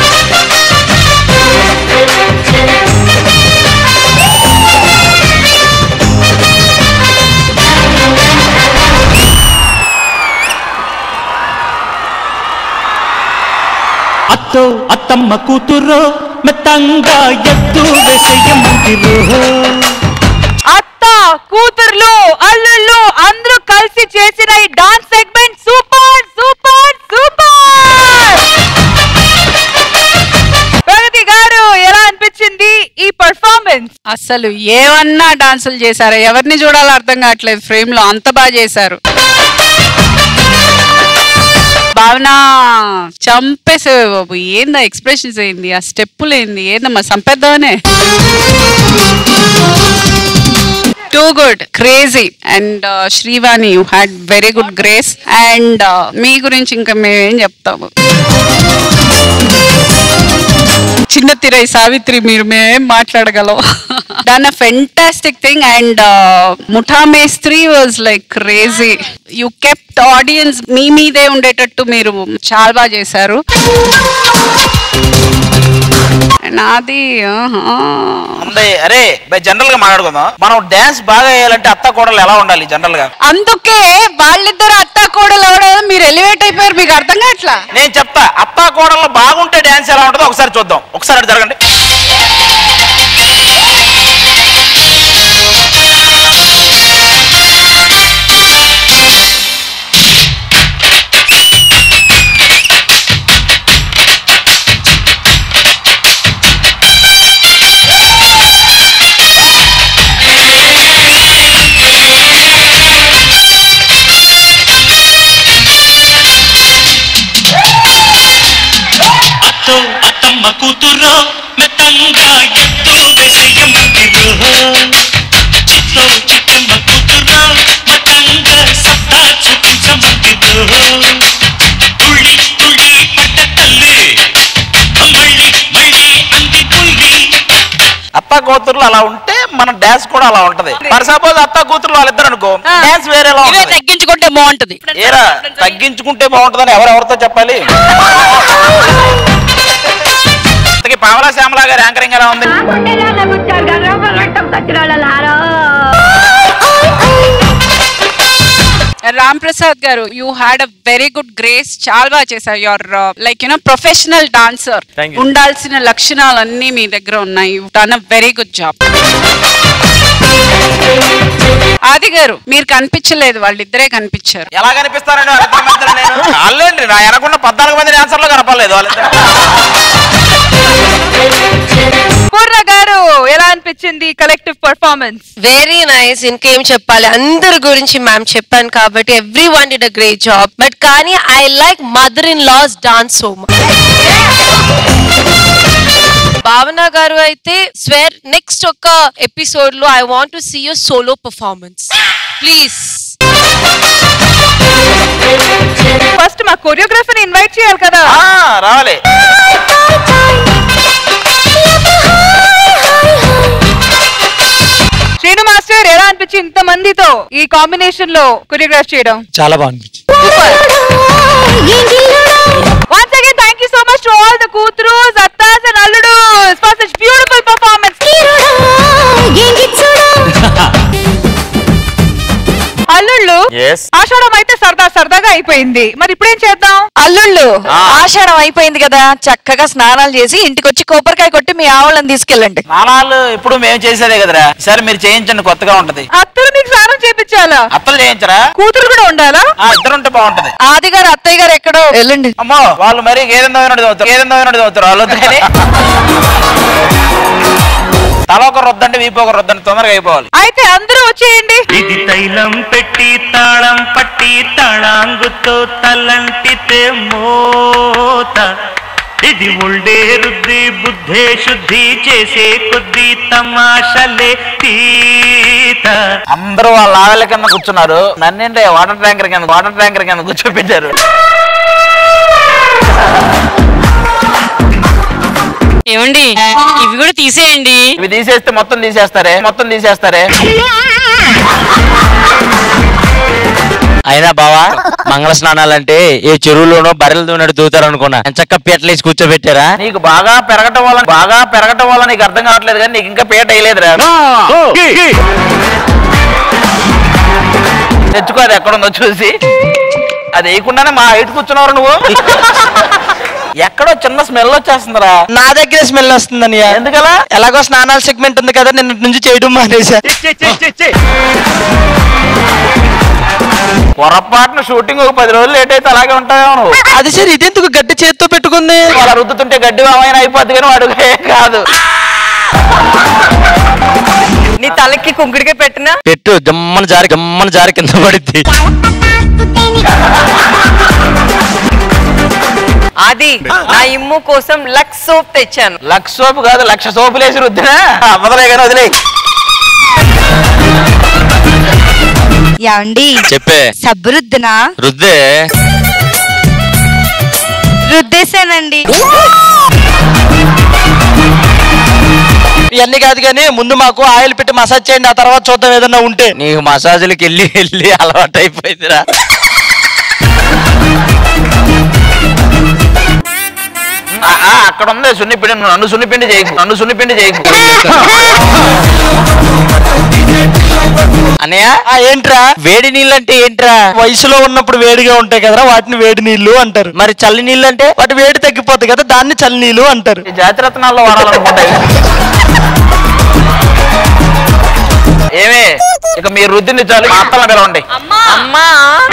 అత్తో అత్తమ్మ కూతురో మెత్తంగా ఎత్తు వేసేయమంటిరో అత్త కూతుర్లు అల్లుళ్ళు అందరూ కలిసి చేసిన ఈ dance segment super super super Pragathi garu ఎలా అనిపించింది ఈ పర్ఫార్మెన్స్ అసలు ఏమన్నా డాన్సులు చేశారా ఎవరిని చూడాలో అర్థం కావట్లేదు ఫ్రేమ్ లో అంత బాగా చేశారు భావన చంపేసేవే బాబు ఏందా ఎక్స్ప్రెషన్స్ ఏంది ఆ స్టెప్పులు ఏంది ఏందమ్మా చంపేద్దామనే too good crazy and Srivani you had very good grace and మీ గురించి ఇంకా మేమేం చెప్తాము చిన్న తిరై సావిత్రి మీరు మేమేం మాట్లాడగలం done a fantastic thing and Mutha Mestri was like crazy you kept audience మీ మీదే ఉండేటట్టు మీరు చాలా బాగా చేశారు నాది ఆహా. ఉంది అరే జనరల్ గా మాట్లాడుకుందాం మనం డాన్స్ బాగా వేయాలంటే అత్త కోడలు ఎలా ఉండాలి జనరల్ గా అందుకే వాళ్ళిద్దరు అత్త కోడలు అవడం మీరు ఎలివేట్ అయిపోయారు మీకు అర్థం కావట్లా నేను చెప్తా అత్త కోడలు బాగుంటే డాన్స్ ఎలా ఉంటుందో ఒకసారి చూద్దాం ఒకసారి అటు జరగండి అత్తో అత్తమ్మ కూతురో మెత్తంగా ఎత్తు వేసేయమందిరో చిత్తో చిట్టమ్మ కూతురో మతంగా సత్తా చూపించమందిరో తుళ్ళి తుళ్ళి పడ్డ తల్లి మళ్ళీ మళ్ళీ అంది పుల్లి అత్త కూతుర్లు అలా ఉంటే మన డాన్స్ కూడా అలా ఉంటది ఫర్ సపోజ్ అత్త కూతుర్లు వాళ్ళిద్దరు అనుకో డాన్స్ వేరేలా ఇవే ఉంటది తగ్గించుకుంటే బాగుంటది ఏరా తగ్గించుకుంటే బాగుంటుందని ఎవరెవరితో చెప్పాలి ఇంతకీ పావలా శ్యామలా గారి యాంకరింగ్ ఎలా ఉంది Ram Prasad garu you had a very good grace చాలా బాగా చేశారు your like you know professional dancer Thank you. ఉండాల్సిన లక్షణాలన్నీ మీ దగ్గర ఉన్నాయి you done a very good job Aadi garu మీరు కనిపించలేదు వాళ్ళిద్దరే కనిపించారు ఎలా కనిపిస్తారండి వాళ్ళిద్దరి మధ్యలో నేను వాళ్ళేంటి నా వెనకున్న పద్నాలుగు మంది డాన్సర్లు కనపడలేదు వాళ్ళిద్దరు పూర్ణ గారు ఎలా అనిపించింది కలెక్టివ్ పర్ఫార్మెన్స్ వెరీ నైస్ ఇంకేం చెప్పాలి అందరి గురించి మ్యామ్ చెప్పాను కాబట్టి everyone did a great job but కానీ I like mother in laws dance so much Bhavana garu అయితే స్వేర్ నెక్స్ట్ ఒక ఎపిసోడ్ లో I want to see your solo performance please first మా కొరియోగ్రఫర్ ఇన్వైట్ చేయాలి కదా రావాలి శ్రీను మాస్టర్ ఎలా అనిపించింది ఇంత మందితో ఈ కాంబినేషన్ లో కొరియోగ్రాఫ్ చేయడం చాలా బాగుంది once again thank you so much to all the కూతురు అత్తాస్ అండ్ అల్లుడు ఫర్ సచ్ బ్యూటిఫుల్ పర్ఫార్మెన్స్ అల్లుళ్ళు Yes. ఆషాఢం అయితే సరదా సరదాగా అయిపోయింది మరి ఇప్పుడేం చేద్దాం అల్లుళ్ళు ఆ. ఆషాఢం అయిపోయింది కదా చక్కగా స్నానాలు చేసి ఇంటికి వచ్చి కొబ్బరికాయ కొట్టి మీ ఆవులను తీసుకెళ్ళండి స్నానాలు ఇప్పుడు మేము చేసేదే కదరా ఈసారి మీరు చేయించండి కొత్తగా ఉంటది అత్తలు మీకు స్నానం చేపించాలా అత్తలు చేయించరా కూతురు కూడా ఉండాలా ఆ ఇద్దరు ఉంటే బాగుంటది ఆది గారు అత్తయ్య గారు ఎక్కడో వెళ్ళండి అమ్మో వాళ్ళు మరి గేదెం దోవినట్టు చదువుతారు గేదెం దోవినట్టు చదువుతారు వాళ్ళు వద్దు కానీ తల ఒక రొద్దంటే వీపు ఒక రొద్దంటే తొందరగా అయిపోవాలి అయితే అందరూ వచ్చేయండి ఇది తైలం పెట్టి తాళం పట్టి తాళాంగుతో తలంటితే మోత ఇది ఉల్డే రుద్ది బుద్ధే శుద్ధి చేసే కొద్ది తమాషలే తీత అందరూ వాళ్ళ ఆవిల కింద కూర్చున్నారు నన్నేంటే వాటర్ ట్యాంకర్ కింద వాటర్ ట్యాంకర్ కింద కూర్చోపెట్టారు ఏమండి ఇవి కూడా తీసేయండి ఇవి తీసేస్తే మొత్తం తీసేస్తారే మొత్తం తీసేస్తారే అయినా బావా మంగళ స్నానాలంటే ఏ చెరువులోనో బర్రెలు దూనట్టు దూతారు అనుకున్నా చక్క పీటలేసి కూర్చోబెట్టారా నీకు బాగా పెరగటం వల్ల బాగా పెరగటం వల్ల నీకు అర్థం కావట్లేదు కానీ నీకు ఇంకా పేట వేయలేదురా తెచ్చుకో అది ఎక్కడుందో చూసి అది వేయకుండానే మా హైట్ కూర్చున్నావు నువ్వు ఎక్కడో చిన్న స్మెల్ వచ్చేస్తుందిరా నా దగ్గర స్మెల్ వస్తుందని ఎందుకలా ఎలాగో స్నానాల సెగ్మెంట్ ఉంది కదా నిన్న నుంచి చేయడం మానేసా పొరపాటున షూటింగ్ ఒక పది రోజులు లేట్ అయితే అలాగే ఉంటాయో నువ్వు అది సరే ఇదెందుకు గడ్డి చేత్తో పెట్టుకుంది అలా రుద్దుతుంటే గడ్డి వామైన అయిపోద్ది కానీ వాడు కాదు నీ తలకి కుంకుడిగా పెట్టినా పెట్టు జమ్మన జారి గమ్మన జారి కింద పడిద్ది అది నా ఇమ్ము కోసం లక్స్ సోప్ తెచ్చాను లక్ష సోపు కాదు లక్ష సోపులు వేసి రుద్దినా మొదలే కానీ వదిలే యాండి చెప్పే సబ్బు రుద్దునా రుద్దే రుద్దేశానండి ఇవన్నీ కాదు కానీ ముందు మాకు ఆయిల్ పెట్టి మసాజ్ చేయండి ఆ తర్వాత చూద్దాం ఏదన్నా ఉంటే నీకు మసాజులకి వెళ్ళి వెళ్ళి అలవాటు అయిపోయిందిరా ఆ, ఆ, అక్కడ ఉంది సున్నిపిండి నువ్వు నన్ను సున్నిపిండి చేయకు నన్ను సున్నిపిండి చేయకు అన్నయ్య ఆ, ఏంట్రా వేడి నీళ్ళు అంటే ఏంట్రా వయసులో ఉన్నప్పుడు వేడిగా ఉంటాయి కదరా వాటిని వేడి నీళ్లు అంటారు మరి చల్లి నీళ్ళు అంటే వాటి వేడి తగ్గిపోతాయి కదా దాన్ని చల్లి నీళ్ళు అంటారు ఈ జాతిరత్నాల్లో వాడాలనుకుంటాయి ఏమే ఇక మీరు రుద్దిని చాలు మా అత్తల పిలవండి అమ్మా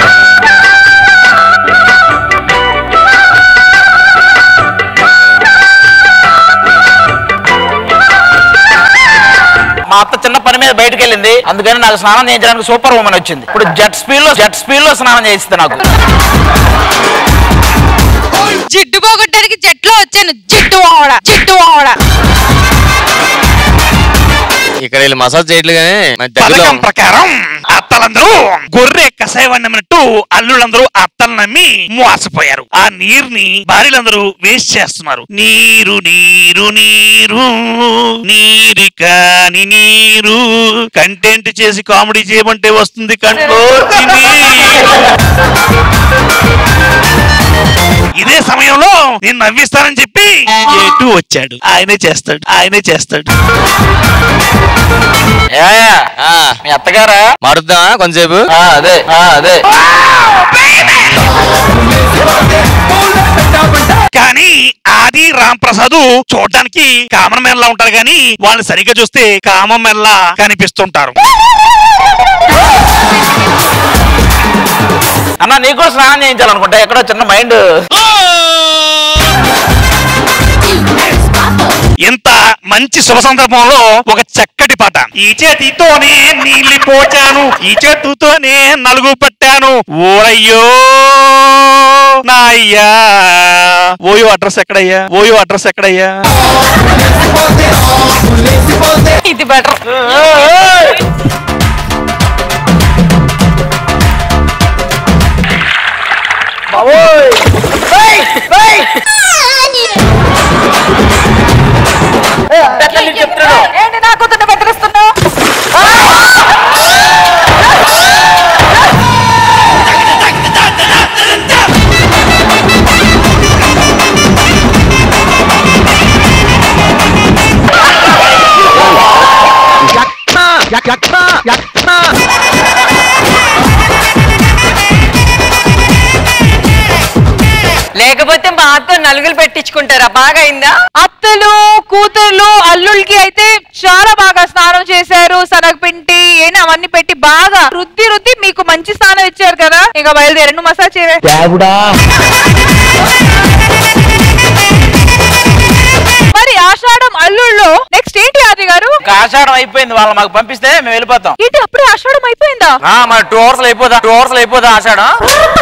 మా అత్త చిన్న పని మీద బయటకు వెళ్ళింది అందుకని నాకు స్నానం చేయించడానికి సూపర్ ఉమెన్ వచ్చింది ఇప్పుడు జెట్ స్పీడ్ లో జెట్ స్పీడ్ లో స్నానం చేయిస్తుంది నాకు జిడ్డు పోగొట్టడానికి జట్లో వచ్చాను జిడ్డు ఆవడ జిడ్డు ఆవడ ఇక్కడ వీళ్ళు మసాజ్ చేయట్లేదు కానీ మన దగ్గరలో పథకం ప్రకారం అత్తలందరూ గొర్రె కషాయం నమ్మినట్టు అల్లులందరూ అత్తలు నమ్మి మోసపోయారు ఆ నీరుని భార్యలందరూ వేస్ట్ చేస్తున్నారు నీరు నీరు నీరు నీరు కాని నీరు కంటెంట్ చేసి కామెడీ చేయమంటే వస్తుంది కంట్లో ఇదే సమయంలో నేను నవ్విస్తానని చెప్పి ఎటు వచ్చాడు ఆయనే చేస్తాడు ఆయనే చేస్తాడు ఏమయ్యా? మీ అత్తగారా మారుద్దామా కొంతసేపు ఆ, అదే ఆ, అదే కానీ ఆది రామ్ ప్రసాద్ చూడడానికి కామన్ మెన్ లా ఉంటారు కానీ వాళ్ళు సరిగ్గా చూస్తే కామన్ మెన్ లా కనిపిస్తుంటారు అన్న నీకు కూడా స్నానం చేయించాలనుకుంటా ఎక్కడో చిన్న మైండ్ ఇంత మంచి శుభ సందర్భంలో ఒక చక్కటి పాట ఈ చేతితోనే నీళ్లు పోచాను ఈ చేతుతోనే నలుగు పట్టాను ఓరయ్యో నా అయ్యా ఓయో అడ్రస్ ఎక్కడయ్యా ఓయో అడ్రస్ ఎక్కడయ్యా ఇది బెటర్ ఏంటి నా కూతుర్ని బెదిరిస్తున్నావు లేకపోతే మా అత్త నలుగులు పెట్టించుకుంటారా బాగా అయిందా అత్తలు కూతుర్లు అల్లుళ్ళకి అయితే చాలా బాగా స్నానం చేశారు శనగపిండి ఏనా అవన్నీ పెట్టి బాగా రుద్ది రుద్ది మీకు మంచి స్నానం ఇచ్చారు కదా ఇంకా బయలుదేరి నువ్వు మసాజ్ చేయవే మరి ఆషాఢం అల్లుళ్ళలో నెక్స్ట్ ఏంటి ఆది గారు ఇంకా ఆషాఢం అయిపోయింది వాళ్ళు మాకు పంపిస్తే మేము వెళ్ళిపోతాం ఏంటి అప్పుడే ఆషాఢం అయిపోయిందా ఆ, మన టూ అవర్స్ అయిపోదా టూ అవర్స్ అయిపోదా ఆషాఢం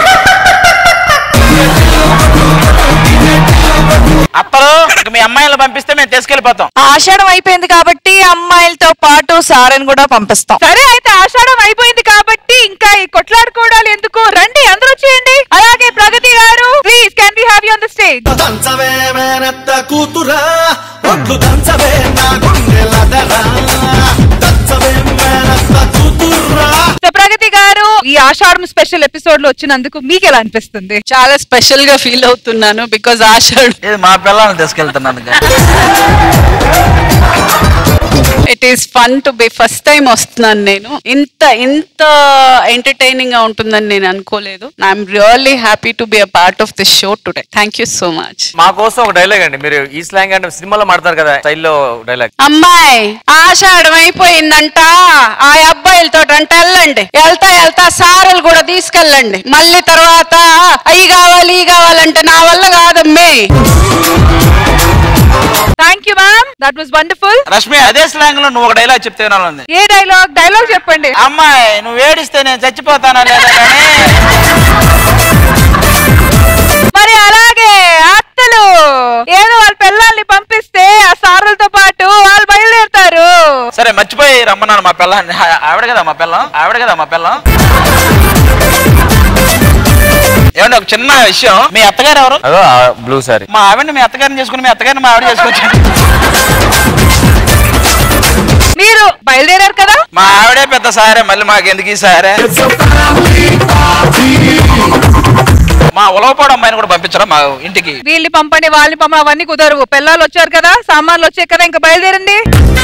అత్తలు ఇక మీ అమ్మాయిలు పంపిస్తే మేము తీసుకెళ్ళిపోతాం ఆషాఢం అయిపోయింది కాబట్టి అమ్మాయిలతో పాటు సారని కూడా పంపిస్తాం సరే అయితే ఆషాఢం అయిపోయింది కాబట్టి ఇంకా ఈ కొట్లాడుకోవడాలు ఎందుకు రండి అందరూ వచ్చేయండి అలాగే Pragathi garu please can we have you on the stage దంచవే మేనత్త కూతురా ఒడ్లు దంచవే నా గుండెలదరా దంచవే మేనత్త కూతురా సో ప్రగతి గారు ఈ ఆషాఢం స్పెషల్ ఎపిసోడ్ లో వచ్చినందుకు మీకు ఎలా అనిపిస్తుంది చాలా స్పెషల్ గా ఫీల్ అవుతున్నాను బికాజ్ ఆషాఢ్ ఇది మా పిల్లల్ని తీసుకెళ్తున్నాను it is fun to be first time వస్తున్నాను నేను ఇంత ఇంత ఎంటర్టైనింగ్ గా ఉంటుందని నేను అనుకోలేదు I'm really happy to be a part of this show today thank you so much మా కోసం ఒక డైలాగ్ అండి మీరు ఈ స్లాంగ్ అంటే సినిమాలో మాడతారు కదా స్టైల్లో డైలాగ్ అమ్మాయి ఆషాఢం అయిపోయిందంట ఆ అబ్బాయిలతో అంట వెళ్ళండి వెళ్తా వెళ్తా సారలు కూడా తీసుకెళ్ళండి మళ్ళీ తర్వాత అవి కావాలి ఈ కావాలంటే నా వల్ల కాదమ్మే thank you ma'am that was wonderful Rashmi అదే స్లాంగ్ లో నువ్వు ఒక డైలాగ్ చెప్తే వినాలంది ఏ డైలాగ్ డైలాగ్ చెప్పండి అమ్మాయి నువ్వు ఏడిస్తే నేను చచ్చిపోతానా లేదా కానీ మరి అలాగే అత్తలు ఏదో వాళ్ళ పిల్లల్ని పంపిస్తే ఆ సారులతో పాటు వాళ్ళు బయలుదేరుతారు సరే మర్చిపోయి రమ్మన్నాను మా పిల్లని ఆ- ఆవిడ కదా మా పిల్లం ఆవిడ కదా మా పిల్లం ఏమండి ఒక చిన్న విషయం మీ అత్తగారు ఎవరు అదో బ్లూ సారీ మా ఆవిడని మీ అత్తగారిని చేసుకుని మీ అత్తగారిని మా ఆవిడ చేసుకోవచ్చు మీరు బయలుదేరారు కదా మా ఆవిడే పెద్ద సారే మళ్ళీ మాకు ఎందుకు ఈ సారే మా ఉలవపాడు అమ్మాయిని కూడా పంపించరా మా ఇంటికి వీళ్ళని పంపండి వాళ్ళని పంపండి అవన్నీ కుదరవు పిల్లలు వచ్చారు కదా సామాన్లు వచ్చాయి కదా ఇంకా బయలుదేరండి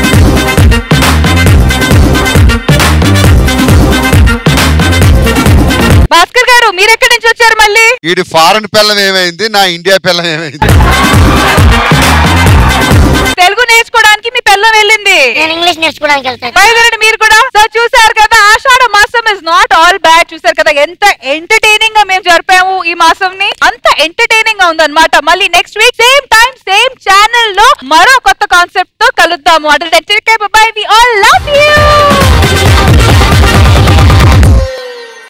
భాస్కర్ గారు మీరు ఎక్కడి నుంచి వచ్చారు మళ్ళీ వీడి ఫారెన్ పిల్లం ఏమైంది నా ఇండియా పిల్లం ఏమైంది తెలుగు నేర్చుకోవడానికి మీ పిల్లం వెళ్ళింది నేను ఇంగ్లీష్ నేర్చుకోవడానికి వెళ్తాను బయలుదేరండి మీరు కూడా సో చూసారు కదా ఆషాఢ మాసం ఇస్ నాట్ ఆల్ బ్యాడ్ చూసారు కదా ఎంత ఎంటర్టైనింగ్ గా మేము జరిపాము ఈ మాసం ని అంత ఎంటర్టైనింగ్ గా ఉందన్నమాట మళ్ళీ next week same time same channel లో మరో కొత్త కాన్సెప్ట్ తో కలుద్దాము అంటే బై వి ఆల్ లవ్